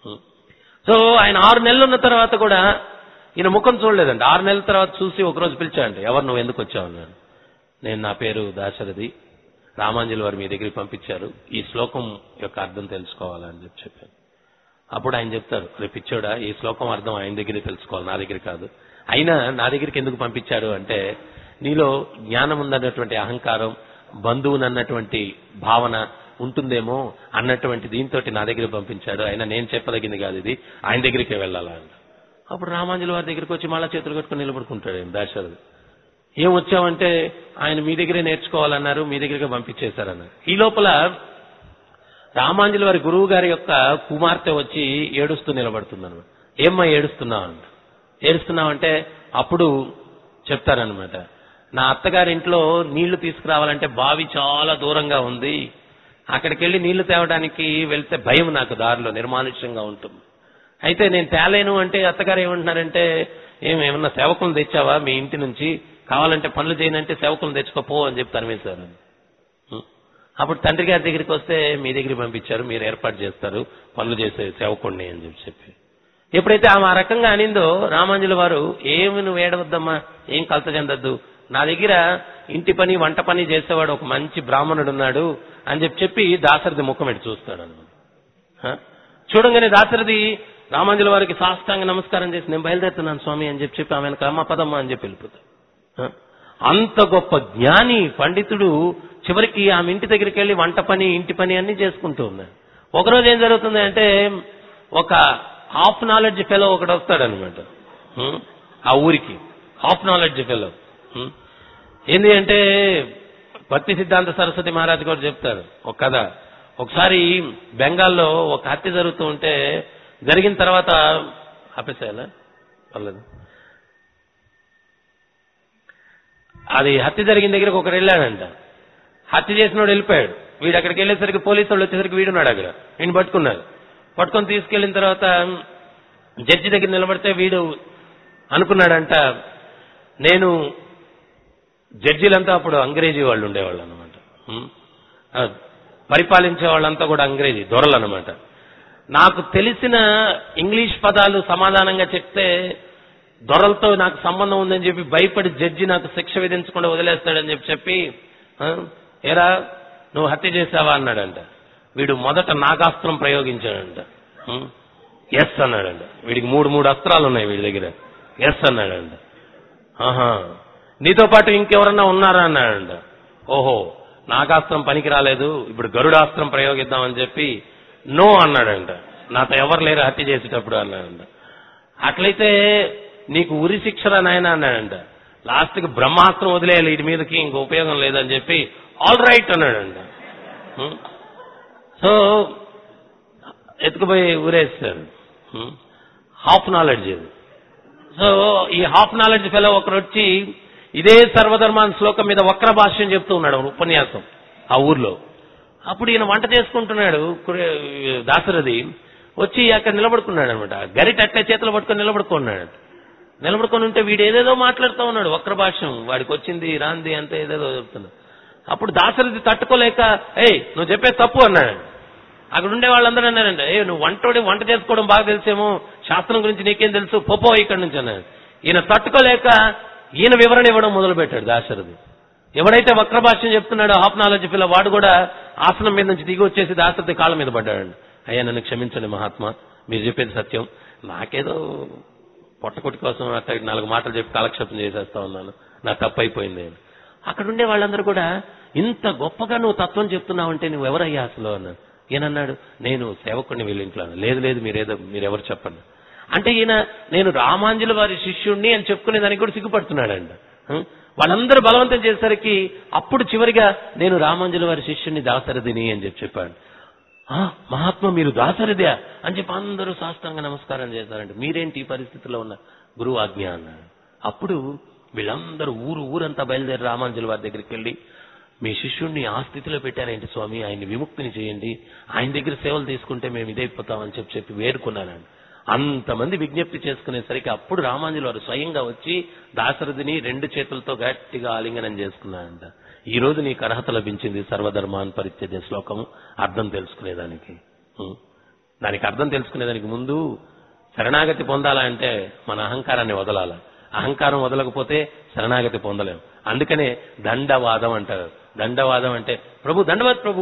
S1: సో ఆయన ఆరు నెలలు ఉన్న తర్వాత కూడా ఈయన ముఖం చూడలేదండి ఆరు నెలల తర్వాత చూసి ఒకరోజు పిలిచాడండి ఎవరు నువ్వు ఎందుకు వచ్చావు అన్నాడు నేను నా పేరు దాశరథి రామాంజలి వారు మీ దగ్గరికి పంపించారు ఈ శ్లోకం యొక్క అర్థం తెలుసుకోవాలని చెప్పి చెప్పాను అప్పుడు ఆయన చెప్తారు రేపు ఇచ్చాడా ఈ శ్లోకం అర్థం ఆయన దగ్గరే తెలుసుకోవాలి నా దగ్గర కాదు అయినా నా దగ్గరికి ఎందుకు పంపించాడు అంటే నీలో జ్ఞానం ఉందన్నటువంటి అహంకారం బంధువునన్నటువంటి భావన ఉంటుందేమో అన్నటువంటి దీంతో నా దగ్గర పంపించాడు అయినా నేను చెప్పదగింది కాదు ఇది ఆయన దగ్గరికే వెళ్ళాలా అంట అప్పుడు రామాంజలి వారి దగ్గరికి వచ్చి మళ్ళా చేతులు కట్టుకుని నిలబడుకుంటాడు ఆయన దాశరథి ఏం వచ్చావంటే ఆయన మీ దగ్గరే నేర్చుకోవాలన్నారు మీ దగ్గరికి పంపించేశారన్నారు ఈ లోపల రామాంజలి వారి గురువు గారి యొక్క కుమార్తె వచ్చి ఏడుస్తూ నిలబడుతుందన్నమాట ఏమ్మా ఏడుస్తున్నావు అంట ఏడుస్తున్నావంటే అప్పుడు చెప్తారనమాట నా అత్తగారింట్లో నీళ్లు తీసుకురావాలంటే బావి చాలా దూరంగా ఉంది అక్కడికి వెళ్ళి నీళ్లు తేవడానికి వెళ్తే భయం నాకు దారిలో నిర్మానుష్యంగా ఉంటుంది అయితే నేను తేలేను అంటే అత్తగారు ఏమంటున్నారంటే ఏం ఏమన్నా సేవకులను తెచ్చావా మీ ఇంటి నుంచి కావాలంటే పనులు చేయనంటే సేవకులను తెచ్చుకోపో అని చెప్పి తరిమేశారు ఉం. అప్పుడు తండ్రి గారి దగ్గరికి వస్తే మీ దగ్గరికి పంపించారు మీరు ఏర్పాటు చేస్తారు పనులు చేసే సేవకుడిని అని చెప్పి చెప్పి ఎప్పుడైతే ఆమె ఆ రకంగా అనిందో రామాంజుల వారు ఏమి నువ్వు ఏడవద్దమ్మా ఏం కలత చెందద్దు నా దగ్గర ఇంటి పని వంట పని చేసేవాడు ఒక మంచి బ్రాహ్మణుడు ఉన్నాడు అని చెప్పి చెప్పి దాసరథి ముఖం ఎట్టి చూస్తాడు అన్నమాట హ? చూడంగానే దాసరథి రామాంజుల వారికి సాష్టాంగ నమస్కారం చేసి నేను బయలుదేరుతున్నాను స్వామి అని చెప్పి చెప్పి ఆమె అమ్మ పదమ్మ అని చెప్పి వెళ్ళిపోతాడు హ? అంత గొప్ప జ్ఞాని పండితుడు చివరికి ఆమె ఇంటి దగ్గరికి వెళ్ళి వంట పని ఇంటి పని అన్ని చేసుకుంటూ ఉన్నాడు ఒకరోజు ఏం జరుగుతుంది అంటే ఒక హాఫ్ నాలెడ్జ్ ఫెలో ఒకడు వస్తాడనమాట హ్మ్? ఆ ఊరికి హాఫ్ నాలెడ్జ్ ఫెలో హ్మ్? ఏంది అంటే భక్తి సిద్ధాంత సరస్వతి మహారాజ్ కూడా చెప్తారు ఒక కథ ఒకసారి బెంగాల్లో ఒక హత్య జరుగుతూ ఉంటే జరిగిన తర్వాత ఆపేసేయాలా పర్లేదు అది హత్య జరిగిన దగ్గరకు ఒకరు వెళ్ళాడంట హత్య చేసినోడు వెళ్ళిపోయాడు వీడు అక్కడికి వెళ్ళేసరికి పోలీసు వాళ్ళు వచ్చేసరికి వీడున్నాడు అక్కడ వీడిని పట్టుకున్నారు పట్టుకొని తీసుకెళ్లిన తర్వాత జడ్జి దగ్గర నిలబడితే వీడు అనుకున్నాడంట నేను జడ్జిలంతా అప్పుడు అంగ్రేజీ వాళ్ళు ఉండేవాళ్ళు అనమాట పరిపాలించే వాళ్ళంతా కూడా అంగ్రేజీ దొరలు అనమాట నాకు తెలిసిన ఇంగ్లీష్ పదాలు సమాధానంగా చెప్తే దొరలతో నాకు సంబంధం ఉందని చెప్పి భయపడి జడ్జి నాకు శిక్ష విధించకుండా వదిలేస్తాడని చెప్పి చెప్పి "ఆ, ఏరా నువ్వు హత్య చేసావా అన్నాడంట వీడు మొదట నాగాస్త్రం ప్రయోగించాడంట ఎస్ అన్నాడంట వీడికి మూడు మూడు అస్త్రాలు ఉన్నాయి వీడి దగ్గర ఎస్ అన్నాడంట ఆహా నీతో పాటు ఇంకెవరన్నా ఉన్నారా అన్నాడంట ఓహో నాగాస్త్రం పనికి రాలేదు ఇప్పుడు గరుడాస్త్రం ప్రయోగిద్దామని చెప్పి నో అన్నాడంట నాతో ఎవరు లేరు హత్య చేసేటప్పుడు అన్నాడంట అట్లయితే నీకు ఉరి శిక్షరా నాయన అన్నాడంట లాస్ట్కి బ్రహ్మాస్త్రం వదిలేయాలి వీటి మీదకి ఇంక ఉపయోగం లేదని చెప్పి ఆల్ రైట్ అన్నాడంట హ్మ్. సో ఎత్తుకుపోయి ఊరేస్తారు హ్మ్. హాఫ్ నాలెడ్జ్ ఇది సో ఈ హాఫ్ నాలెడ్జ్ ఫెలో ఒకరు వచ్చి ఇదే సర్వధర్మాన్ శ్లోకం మీద వక్ర భాష్యం చెప్తూ ఉన్నాడు ఒక ఉపన్యాసం ఆ ఊర్లో అప్పుడు ఈయన వంట చేసుకుంటున్నాడు కురే- దాశరథి వచ్చి అక్కడ నిలబడుకున్నాడు అనమాట గరిట అట్లే చేతిలో పట్టుకొని నిలబడుకున్నాడు నిలబడుకొని ఉంటే వీడు ఏదేదో మాట్లాడుతూ ఉన్నాడు వక్ర భాష్యం వాడికి వచ్చింది రాంది అంత ఏదేదో చెప్తున్నాడు అప్పుడు దాశరథి తట్టుకోలేక ఏయ్ నువ్వు చెప్పేది తప్పు అన్నాడు అక్కడ ఉండే వాళ్ళందరూ అన్నారంట ఏ నువ్వు వంటోడి వంట చేసుకోవడం బాగా తెలిసేమో శాస్త్రం గురించి నీకేం తెలుసు పోపో ఇక్కడి నుంచి అన్నాడు ఈయన తట్టుకోలేక ఈయన వివరణ ఇవ్వడం మొదలు పెట్టాడు దాశరథి ఎవడైతే వక్ర భాష్యం చెప్తున్నాడో హాఫ్ నాలెడ్జ్ పిల్ల వాడు కూడా ఆసనం మీద నుంచి దిగి వచ్చేసి దాశరథి కాళ్ళ మీద పడ్డాడు అయ్యా నన్ను క్షమించండి మహాత్మా మీరు చెప్పేది సత్యం నాకేదో పొట్టకొట్టి కోసం అట్లా నాలుగు మాటలు చెప్పి కాలక్షేపం చేసేస్తా ఉన్నాను నా తప్పు అయిపోయింది అని అక్కడ ఉండే వాళ్ళందరూ కూడా ఇంత గొప్పగా నువ్వు తత్వం చెప్తున్నావంటే నువ్వు ఎవరయ్యా అసలు అన్నాడు ఈయనన్నాడు నేను సేవకుడిని వీళ్ళ ఇంట్లో అన్నాడు. లేదు లేదు మీరేదో మీరెవరు చెప్పండి అంటే ఈయన నేను రామాంజుల వారి శిష్యుణ్ణి అని చెప్పుకునే దానికి కూడా సిగ్గుపడుతున్నాడంట హం? వాళ్ళందరూ బలవంతం చేసేసరికి అప్పుడు చివరిగా నేను రామాంజుల వారి శిష్యుణ్ణి దాసరథిని అని చెప్పి చెప్పాడు "ఆ, మహాత్మా మీరు దాసరిదే అని చెప్పి అందరూ సాష్టాంగ నమస్కారం చేశారంటే మీరేంటి ఈ పరిస్థితిలో ఉన్న గురువు ఆజ్ఞ అన్నాడు అప్పుడు వీళ్ళందరూ ఊరు ఊరంతా బయలుదేరి రామాంజుల వారి దగ్గరికి వెళ్ళి మీ శిష్యుణ్ణి ఆ స్థితిలో పెట్టారేంటి స్వామి ఆయన్ని విముక్తిని చేయండి ఆయన దగ్గర సేవలు తీసుకుంటే మేము ఇదైపోతామని చెప్పి చెప్పి వేడుకున్నానండి అంతమంది విజ్ఞప్తి చేసుకునేసరికి అప్పుడు రామాంజులు వారు స్వయంగా వచ్చి దాశరథిని రెండు చేతులతో గట్టిగా ఆలింగనం చేసుకున్నాడంట ఈ రోజు నీకు అర్హత లభించింది సర్వధర్మాన్ పరిత్యజ శ్లోకం అర్థం తెలుసుకునేదానికి ఉం. దానికి అర్థం తెలుసుకునేదానికి ముందు శరణాగతి పొందాలంటే మన అహంకారాన్ని వదలాల అహంకారం వదలకపోతే శరణాగతి పొందలేం అందుకనే దండవాదం అంటారు దండవాదం అంటే ప్రభు దండవాద్ ప్రభు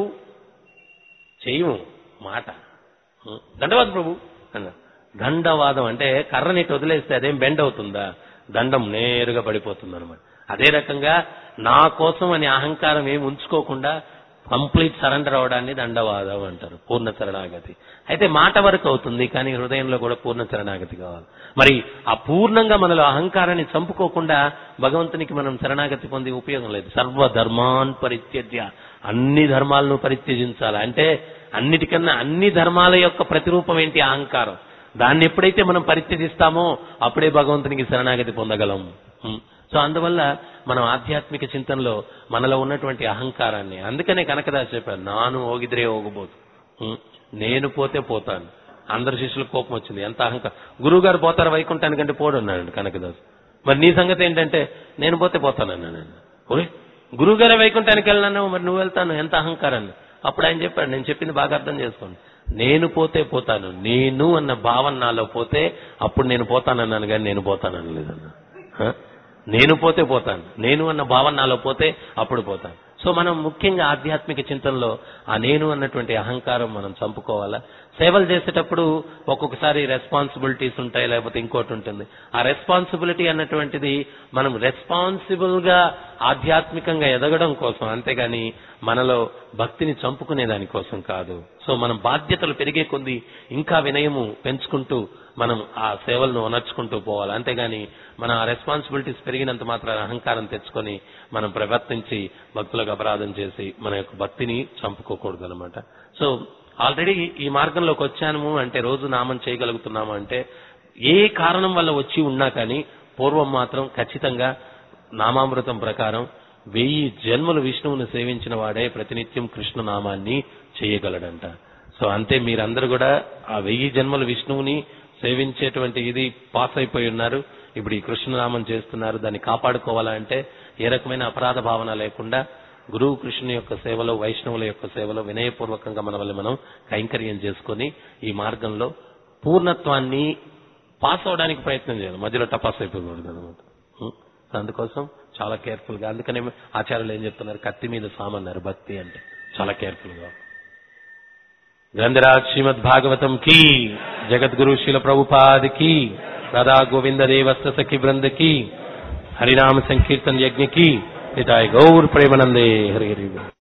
S1: చేయము మాట ఉం. దండవాద్ ప్రభు అన్న దండవాదం అంటే కర్రని ఇటు వదిలేస్తే అదేం బెండ్ అవుతుందా దండం నేరుగా పడిపోతుంది అనమాట అదే రకంగా నా కోసం అని అహంకారం ఏమి ఉంచుకోకుండా కంప్లీట్ సరెండర్ అవడాన్ని దండవాదం అంటారు పూర్ణ శరణాగతి అయితే మాట వరకు అవుతుంది కానీ హృదయంలో కూడా పూర్ణ శరణాగతి కావాలి మరి ఆ పూర్ణంగా మనలో అహంకారాన్ని చంపుకోకుండా భగవంతునికి మనం శరణాగతి పొంది ఉపయోగం లేదు సర్వధర్మాన్ పరిత్యజ్య అన్ని ధర్మాలను పరిత్యజించాలి అంటే అన్నిటికన్నా అన్ని ధర్మాల యొక్క ప్రతిరూపం ఏంటి అహంకారం దాన్ని ఎప్పుడైతే మనం పరిత్యజిస్తామో అప్పుడే భగవంతునికి శరణాగతి పొందగలం ఉం. సో అందువల్ల మనం ఆధ్యాత్మిక చింతనలో మనలో ఉన్నటువంటి అహంకారాన్ని అందుకనే కనకదాస్ చెప్పారు నాను ఓగిద్రే ఓగబోతు ఉం. నేను పోతే పోతాను అందరు శిష్యులకు కోపం వచ్చింది ఎంత అహంకారం గురువు గారు పోతారు వైకుంఠానికంటే పోడు అన్నాడు కనకదాస్ మరి నీ సంగతి ఏంటంటే నేను పోతే పోతానన్నాను ఓయ్ గురువు గారే వైకుంఠానికి వెళ్ళినాను మరి నువ్వు వెళ్తాను ఎంత అహంకారాన్ని అప్పుడు ఆయన చెప్పాడు నేను చెప్పింది బాగా అర్థం చేసుకోండి నేను పోతే పోతాను నేను అన్న భావన నాలో పోతే అప్పుడు నేను పోతానన్నాను కానీ నేను పోతానని లేదన్నా హ? నేను పోతే పోతాను నేను అన్న భావన నాలో పోతే అప్పుడు పోతాను సో మనం ముఖ్యంగా ఆధ్యాత్మిక చింతనలో ఆ నేను అన్నటువంటి అహంకారం మనం చంపుకోవాలా సేవలు చేసేటప్పుడు ఒక్కొక్కసారి రెస్పాన్సిబిలిటీస్ ఉంటాయి లేకపోతే ఇంకోటి ఉంటుంది ఆ రెస్పాన్సిబిలిటీ అన్నటువంటిది మనం రెస్పాన్సిబుల్ గా ఆధ్యాత్మికంగా ఎదగడం కోసం అంతేగాని మనలో భక్తిని చంపుకునే దానికోసం కాదు సో మనం బాధ్యతలు పెరిగే కొద్దీ ఇంకా వినయము పెంచుకుంటూ మనం ఆ సేవలను అనర్చుకుంటూ పోవాలి అంతేగాని మన ఆ రెస్పాన్సిబిలిటీస్ పెరిగినంత మాత్రాన అహంకారం తెచ్చుకొని మనం ప్రవర్తించి భక్తులకు అపరాధం చేసి మన యొక్క భక్తిని చంపుకోకూడదు అనమాట సో ఆల్రెడీ ఈ మార్గంలోకి వచ్చాము అంటే రోజు నామం చేయగలుగుతున్నాము అంటే ఏ కారణం వల్ల వచ్చి ఉన్నా కానీ పూర్వం మాత్రం ఖచ్చితంగా నామామృతం ప్రకారం వెయ్యి జన్మలు విష్ణువుని సేవించిన వాడే ప్రతినిత్యం కృష్ణ నామాన్ని చేయగలడంట సో అంతే మీరందరూ కూడా ఆ వెయ్యి జన్మలు విష్ణువుని సేవించేటువంటి ఇది పాస్ అయిపోయి ఉన్నారు ఇప్పుడు ఈ కృష్ణనామం చేస్తున్నారు దాన్ని కాపాడుకోవాలంటే ఏ రకమైన అపరాధ భావన లేకుండా గురువు కృష్ణుని యొక్క సేవలో వైష్ణవుల యొక్క సేవలో వినయపూర్వకంగా మన వల్ల మనం కైంకర్యం చేసుకొని ఈ మార్గంలో పూర్ణత్వాన్ని పాస్ అవడానికి ప్రయత్నం చేయాలి మధ్యలో టపాస్ అయిపోకూడదు అనమాట ఉం? సో అందుకోసం చాలా కేర్ఫుల్ గా అందుకనే ఆచార్యులు ఏం చెప్తున్నారు కత్తి మీద సామన్నారు భక్తి అంటే చాలా కేర్ఫుల్ గా గ్రంథరాజ్ శ్రీమద్ భాగవతం కీ జగద్గురు శిల ప్రభుపాద్ की राधा गोविंद देवस्त सखी वृंद की हरिनाम संकीर्तन यज्ञ की निताय गौर प्रेमानंदे हरि हरि बोल।